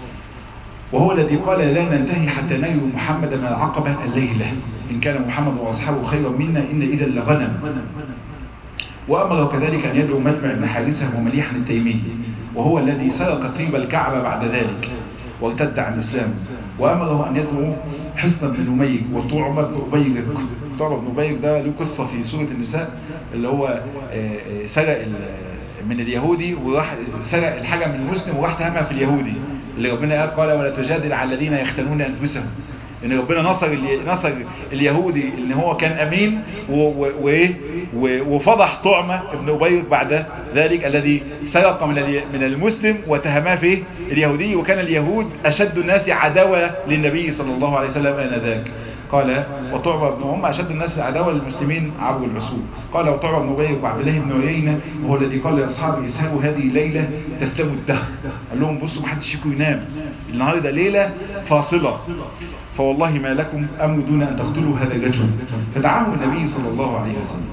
وهو الذي قال لا ننتهي حتى نجد محمد من العقبة الليلة إن كان محمد وأصحابه خيرا منا إن إذا لغنم وأمر كذلك أن يدعو مجمع بن حارثة ومليحا التيمي وهو الذي سرق طيب الكعبة بعد ذلك وارتد عن الإسلام وأمره أن يدعو حصن بن نمير وطعم بن أبيرك طعم بن أبيرك ده له قصة في سورة النساء اللي هو سرق من اليهودي وراح سرق الحاجة من المسلم وراح تهمها في اليهودي اللي ربنا قال قال ولا تجادل على الذين يختنون أنفسهم ان ربنا نصر نصر اليهودي ان هو كان امين وايه وفضح طعمه ابن ابي بعد ذلك الذي سرق من من المسلم وتهماه في اليهودي وكان اليهود اشد الناس عداوه للنبي صلى الله عليه وسلم انذاك قال وطعبة بن هم أشد الناس عداوة للمسلمين عبر العصور قال وطعبة بن أبي وعبد الله بن عيينة وهو الذي قال لأصحابه اسهروا هذه الليلة تسلموا الدهر قال لهم بصوا ما حدش فيكم ينام النهاردة ليلة فاصلة فوالله ما لكم أمر دون أن تقتلوا هذا الرجل فدعاه النبي صلى الله عليه وسلم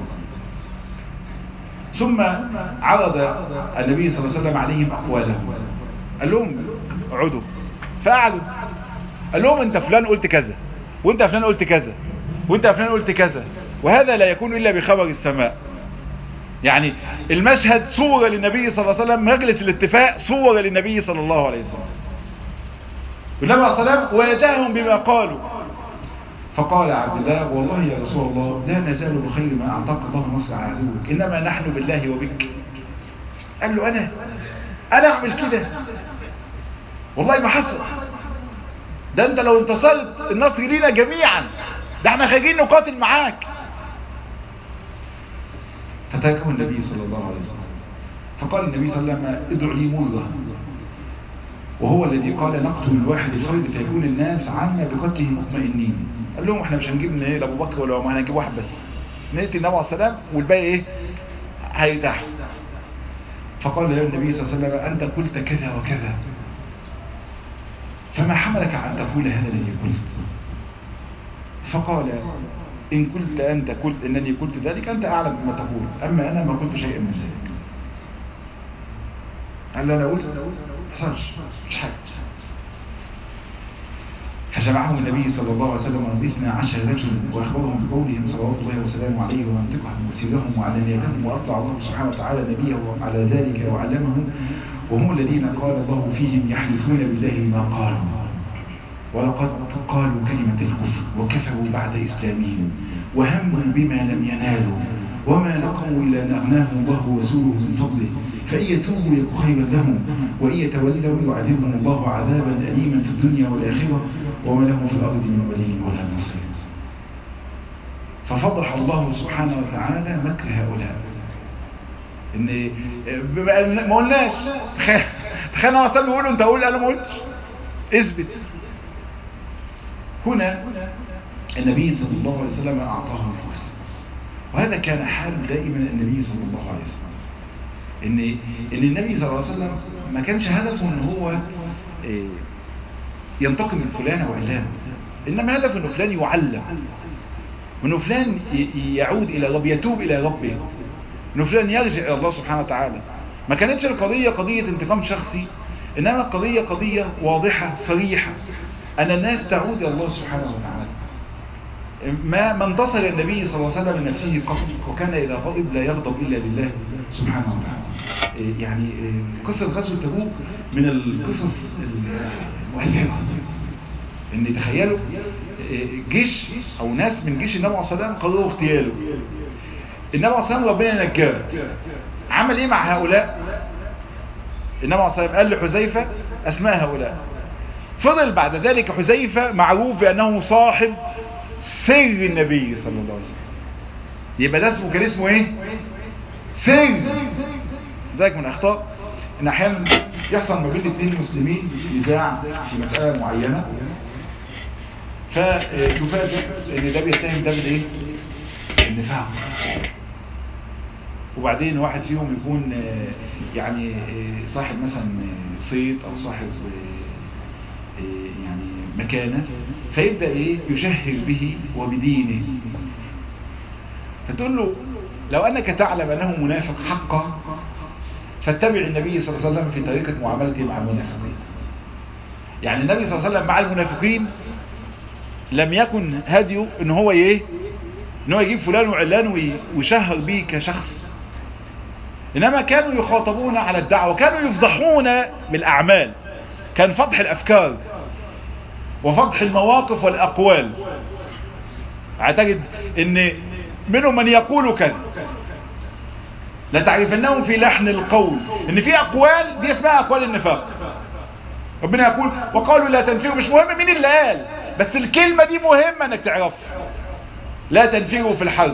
ثم عرض النبي صلى الله عليه وسلم عليهم أقوالهم قال لهم اقعدوا فقعدوا قال لهم انت فلان قلت كذا وانت فلان قلت كذا وانت فلان قلت كذا وهذا لا يكون إلا بخبر السماء يعني المشهد صورة للنبي صلى الله عليه وسلم مجلس الاتفاق صورة للنبي صلى الله عليه وسلم والنبي عليه الصلاة والسلام واجههم بما قالوا فقال عبد الله والله يا رسول الله لا نزال بخير ما أعطاك الله نصر على عدوك إنما نحن بالله وبك قال له أنا أنا أعمل كده والله ما حصل ده انت لو انتصرت النصر لينا جميعا ده احنا خارجين نقاتل معاك فتركه النبي صلى الله عليه وسلم فقال النبي صلى الله عليه وسلم ادعوا لي مرة وهو الذي قال نقتل الواحد الفرد فيكون الناس عنا بقتله مطمئنين قال لهم احنا مش هنجيب من ايه لابو بكر ولا ما هنجيب واحد بس نقتل النبي عليه السلام والباقي ايه هيرتاحوا فقال له النبي صلى الله عليه وسلم انت قلت كذا وكذا فما حملك عن تقول هذا الذي قلت فقال إن قلت أنت قلت إنني قلت ذلك أنت أعلم بما تقول أما أنا ما قلت شيئا من ذلك قال له أنا قلت حصلش مش حاجة فجمعهم النبي صلى الله عليه وسلم اثنا عشر رجل واخبرهم بقولهم صلوات الله وسلامه عليه ومنطقهم وسيرهم وعلانيتهم واطلع الله سبحانه وتعالى نبيه على ذلك وعلمهم وهم الذين قال الله فيهم يحلفون بالله ما قالوا ولقد قالوا كلمة الكفر وكفروا بعد إسلامهم وهموا بما لم ينالوا وما لقوا إلا أن أغناهم الله ورسوله من فضله فإن يتوبوا يكن خيرا لهم وإن يتولوا يعذبهم الله عذابا أليما في الدنيا والآخرة وما لهم في الأرض من ولي ولا نصير ففضح الله سبحانه وتعالى مكر هؤلاء ان ما قلناش تخيل انا اصلا بيقولوا انت قول انا ما قلتش اثبت هنا النبي صلى الله عليه وسلم اعطاه الفرصه وهذا كان حال دائما النبي صلى الله عليه وسلم ان ان النبي صلى الله عليه وسلم ما كانش هدفه ان هو ينتقم من فلان وعلان انما هدفه انه فلان يعلم وانه فلان يعود الى رب يتوب الى ربه انه فلان يرجع الى الله سبحانه وتعالى ما كانتش القضية قضية انتقام شخصي انما القضية قضية واضحة صريحة ان الناس تعود الى الله سبحانه وتعالى ما ما انتصر النبي صلى الله عليه وسلم من نفسه قط وكان اذا غضب لا يغضب الا لله سبحانه وتعالى يعني قصة غزوة تبوك من القصص المؤثرة ان تخيلوا جيش او ناس من جيش النبي عليه الصلاه والسلام قرروا اغتياله النبي عليه الصلاه والسلام ربنا نجاه عمل ايه مع هؤلاء النبي عليه الصلاه والسلام قال لحذيفه اسماء هؤلاء فضل بعد ذلك حذيفه معروف بانه صاحب سر النبي صلى الله عليه وسلم يبقى ده اسمه كان اسمه ايه سر ذلك من الاخطاء ان احيانا يحصل ما بين الاثنين المسلمين نزاع في مساله معينه فيفاجئ ان ده بيتهم ده بالايه النفاق وبعدين واحد فيهم يكون يعني صاحب مثلا صيت او صاحب يعني مكانة فيبدأ ايه يشهر به وبدينه فتقول له لو انك تعلم انه منافق حقا فاتبع النبي صلى الله عليه وسلم في طريقة معاملته مع المنافقين يعني النبي صلى الله عليه وسلم مع المنافقين لم يكن هديه ان هو ايه ان هو يجيب فلان وعلان ويشهر به كشخص انما كانوا يخاطبون على الدعوة كانوا يفضحون بالاعمال كان فضح الافكار وفضح المواقف والاقوال اعتقد ان منهم من يقول كذا لتعرفنهم في لحن القول ان في اقوال دي اسمها اقوال النفاق ربنا يقول وقالوا لا تنفروا مش مهم مين اللي قال بس الكلمة دي مهمة انك تعرفها لا تنفروا في الحرب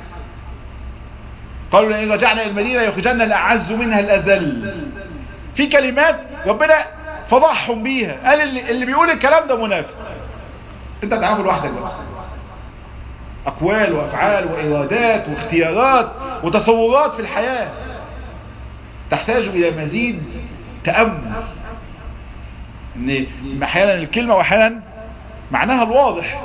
قالوا لئن رجعنا الى المدينة يخرجن الاعز منها الاذل في كلمات ربنا فضحهم بيها قال اللي, اللي بيقول الكلام ده منافق انت تعرفه لوحدك بقى اقوال وافعال وارادات واختيارات وتصورات في الحياة تحتاج الى مزيد تأمل ان احيانا الكلمة واحيانا معناها الواضح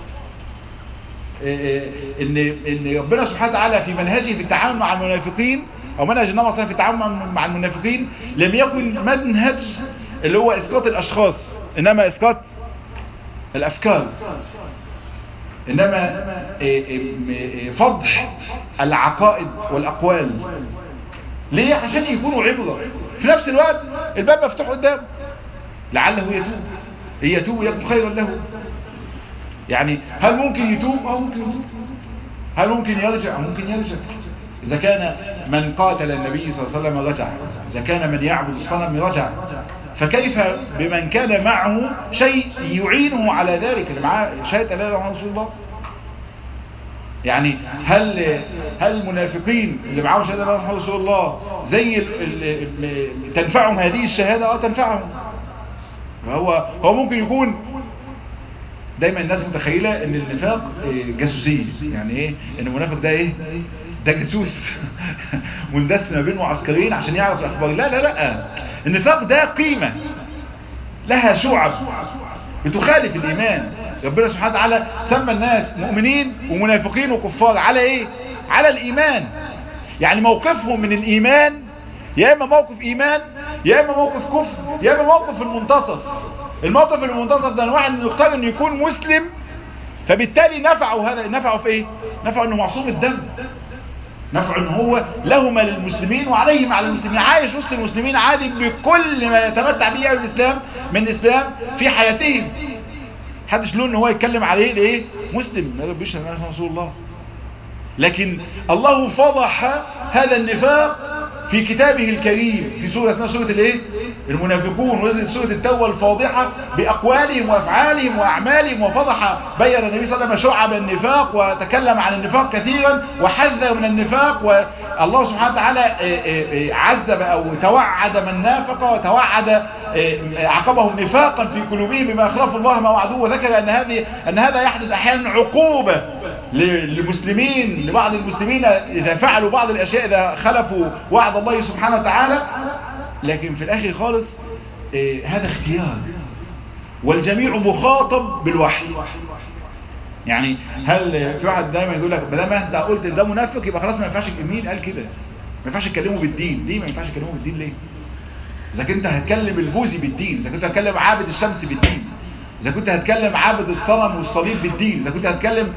ان ان ربنا سبحانه وتعالى في منهجه في التعامل مع المنافقين او منهج النبي صلى في التعامل مع المنافقين لم يكن منهج اللي هو اسقاط الاشخاص انما اسقاط الافكار انما فضح العقائد والاقوال ليه عشان يكونوا عبرة في نفس الوقت الباب مفتوح قدامه لعله يتوب إن يتوب يكون خيرا له يعني هل ممكن يتوب أو ممكن يتوب هل ممكن يرجع أو ممكن يرجع إذا كان من قاتل النبي صلى الله عليه وسلم رجع إذا كان من يعبد الصنم رجع فكيف بمن كان معه شيء يعينه على ذلك اللي معاه شهادة لا اله الا رسول الله يعني هل هل المنافقين اللي معاهم شهاده لا اله الا رسول الله زي ال ال تنفعهم هذه الشهاده اه تنفعهم وهو هو ممكن يكون دايما الناس متخيله ان النفاق جاسوسيه يعني ايه ان المنافق ده ايه ده جاسوس مندس ما بينه عسكريين عشان يعرف الاخبار لا لا لا النفاق ده قيمه لها شعب بتخالف الايمان ربنا سبحانه وتعالى سمى الناس مؤمنين ومنافقين وكفار على ايه على الايمان يعني موقفهم من الايمان يا اما موقف ايمان يا اما موقف كفر يا اما موقف المنتصف الموقف المنتصف ده الواحد يختار انه يكون مسلم فبالتالي نفعه هذا نفعه في ايه نفعه انه معصوم الدم نفعه ان هو لهما للمسلمين وعليهم على المسلمين عايش وسط المسلمين عادي بكل ما يتمتع به الاسلام من الاسلام في حياتهم محدش له ان هو يتكلم عليه ليه مسلم ما ربيش رسول الله لكن الله فضح هذا النفاق في كتابه الكريم في سورة اسمها سورة الايه المنافقون ونزل سورة التوبة الفاضحة بأقوالهم وأفعالهم وأعمالهم وفضح بين النبي صلى الله عليه وسلم شعب النفاق وتكلم عن النفاق كثيرا وحذر من النفاق والله سبحانه وتعالى عذب أو توعد من نافق وتوعد عقبهم نفاقا في قلوبهم بما أخلفوا الله ما وعدوه وذكر أن هذه أن هذا يحدث أحيانا عقوبة للمسلمين لبعض المسلمين إذا فعلوا بعض الأشياء إذا خلفوا وعد الله سبحانه وتعالى لكن في الآخر خالص إيه هذا اختيار والجميع مخاطب بالوحي يعني هل في واحد دايما يقول لك بدل ما انت قلت ده منافق يبقى خلاص ما ينفعش مين قال كده ما ينفعش تكلمه بالدين ليه ما ينفعش تكلمه بالدين ليه اذا كنت هتكلم البوذي بالدين اذا كنت هتكلم عابد الشمس بالدين اذا كنت هتكلم عابد الصنم والصليب بالدين اذا كنت هتكلم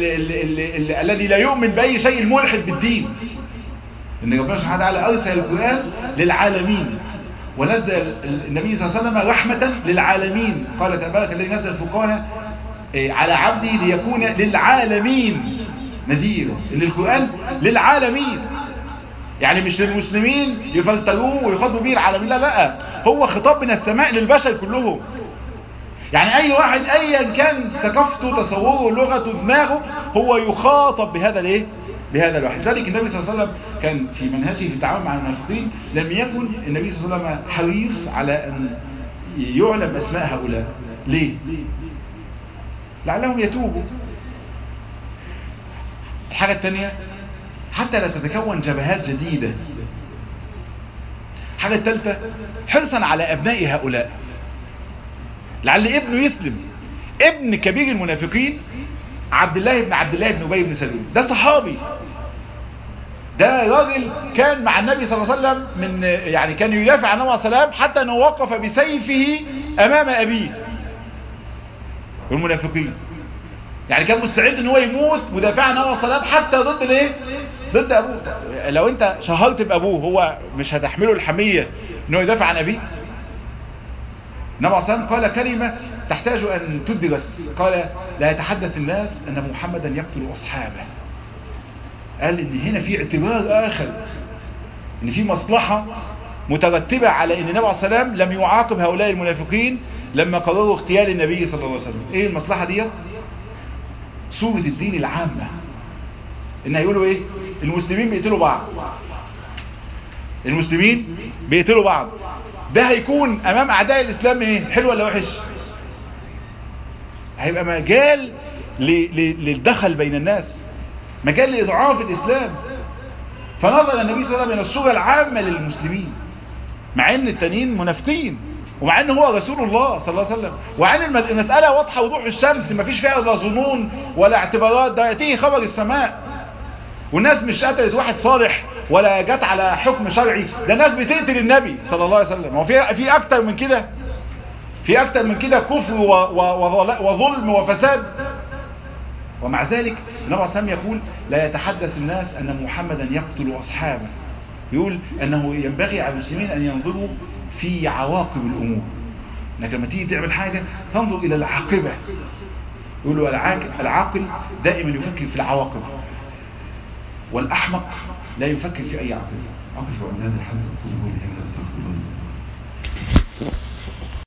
الذي لا يؤمن باي شيء الملحد بالدين ان ربنا سبحانه وتعالى ارسل القران للعالمين ونزل النبي صلى الله عليه وسلم رحمه للعالمين قال تبارك الذي نزل الفرقان على عبده ليكون للعالمين نذيرا ان القران للعالمين يعني مش للمسلمين يفلتروه ويخاطبوا به العالمين لا لا هو خطاب من السماء للبشر كلهم يعني اي واحد ايا كان ثقافته تصوره لغته دماغه هو يخاطب بهذا الايه بهذا الوحي ذلك النبي صلى الله عليه وسلم كان في منهجه في التعامل مع المنافقين لم يكن النبي صلى الله عليه وسلم حريص على ان يعلم اسماء هؤلاء ليه لعلهم يتوبوا الحاجة الثانية حتى لا تتكون جبهات جديدة الحاجة الثالثة حرصا على أبناء هؤلاء لعل ابنه يسلم ابن كبير المنافقين عبد الله بن عبد الله بن أبي بن سلول ده صحابي ده راجل كان مع النبي صلى الله عليه وسلم من يعني كان يدافع عن النبي صلى الله عليه وسلم حتى انه وقف بسيفه امام ابيه والمنافقين يعني كان مستعد ان هو يموت مدافعا عن النبي صلى الله عليه وسلم حتى ضد الايه ضد ابوه لو انت شهرت بابوه هو مش هتحمله الحميه ان هو يدافع عن ابيه النبي صلى الله عليه وسلم قال كلمه تحتاج ان تدرس قال لا يتحدث الناس ان محمدا يقتل اصحابه قال ان هنا في اعتبار اخر ان في مصلحة مترتبة على ان النبي عليه الصلاة والسلام لم يعاقب هؤلاء المنافقين لما قرروا اغتيال النبي صلى الله عليه وسلم ايه المصلحة دي صورة الدين العامة ان هيقولوا ايه المسلمين بيقتلوا بعض المسلمين بيقتلوا بعض ده هيكون امام اعداء الاسلام ايه حلو ولا وحش هيبقى مجال للدخل بين الناس مجال لإضعاف الإسلام فنظر النبي صلى الله عليه وسلم إلى الصورة العامة للمسلمين مع ان التانيين منافقين ومع ان هو رسول الله صلى الله عليه وسلم ومع ان المسألة واضحة وضوح الشمس ما فيش فيها لا ظنون ولا اعتبارات ده يأتيه خبر السماء والناس مش قتلت واحد صالح ولا جت على حكم شرعي ده ناس بتقتل النبي صلى الله عليه وسلم هو في في اكتر من كده في اكتر من كده كفر وظلم وفساد ومع ذلك النبي عليه الصلاة يقول لا يتحدث الناس أن محمدا يقتل أصحابه يقول أنه ينبغي على المسلمين أن ينظروا في عواقب الأمور انك لما تيجي تعمل حاجة تنظر إلى العاقبة يقولوا العاقل دائما يفكر في العواقب والأحمق لا يفكر في أي عاقبة أقف عند هذا الحد أقول لهذا استغفر الله الله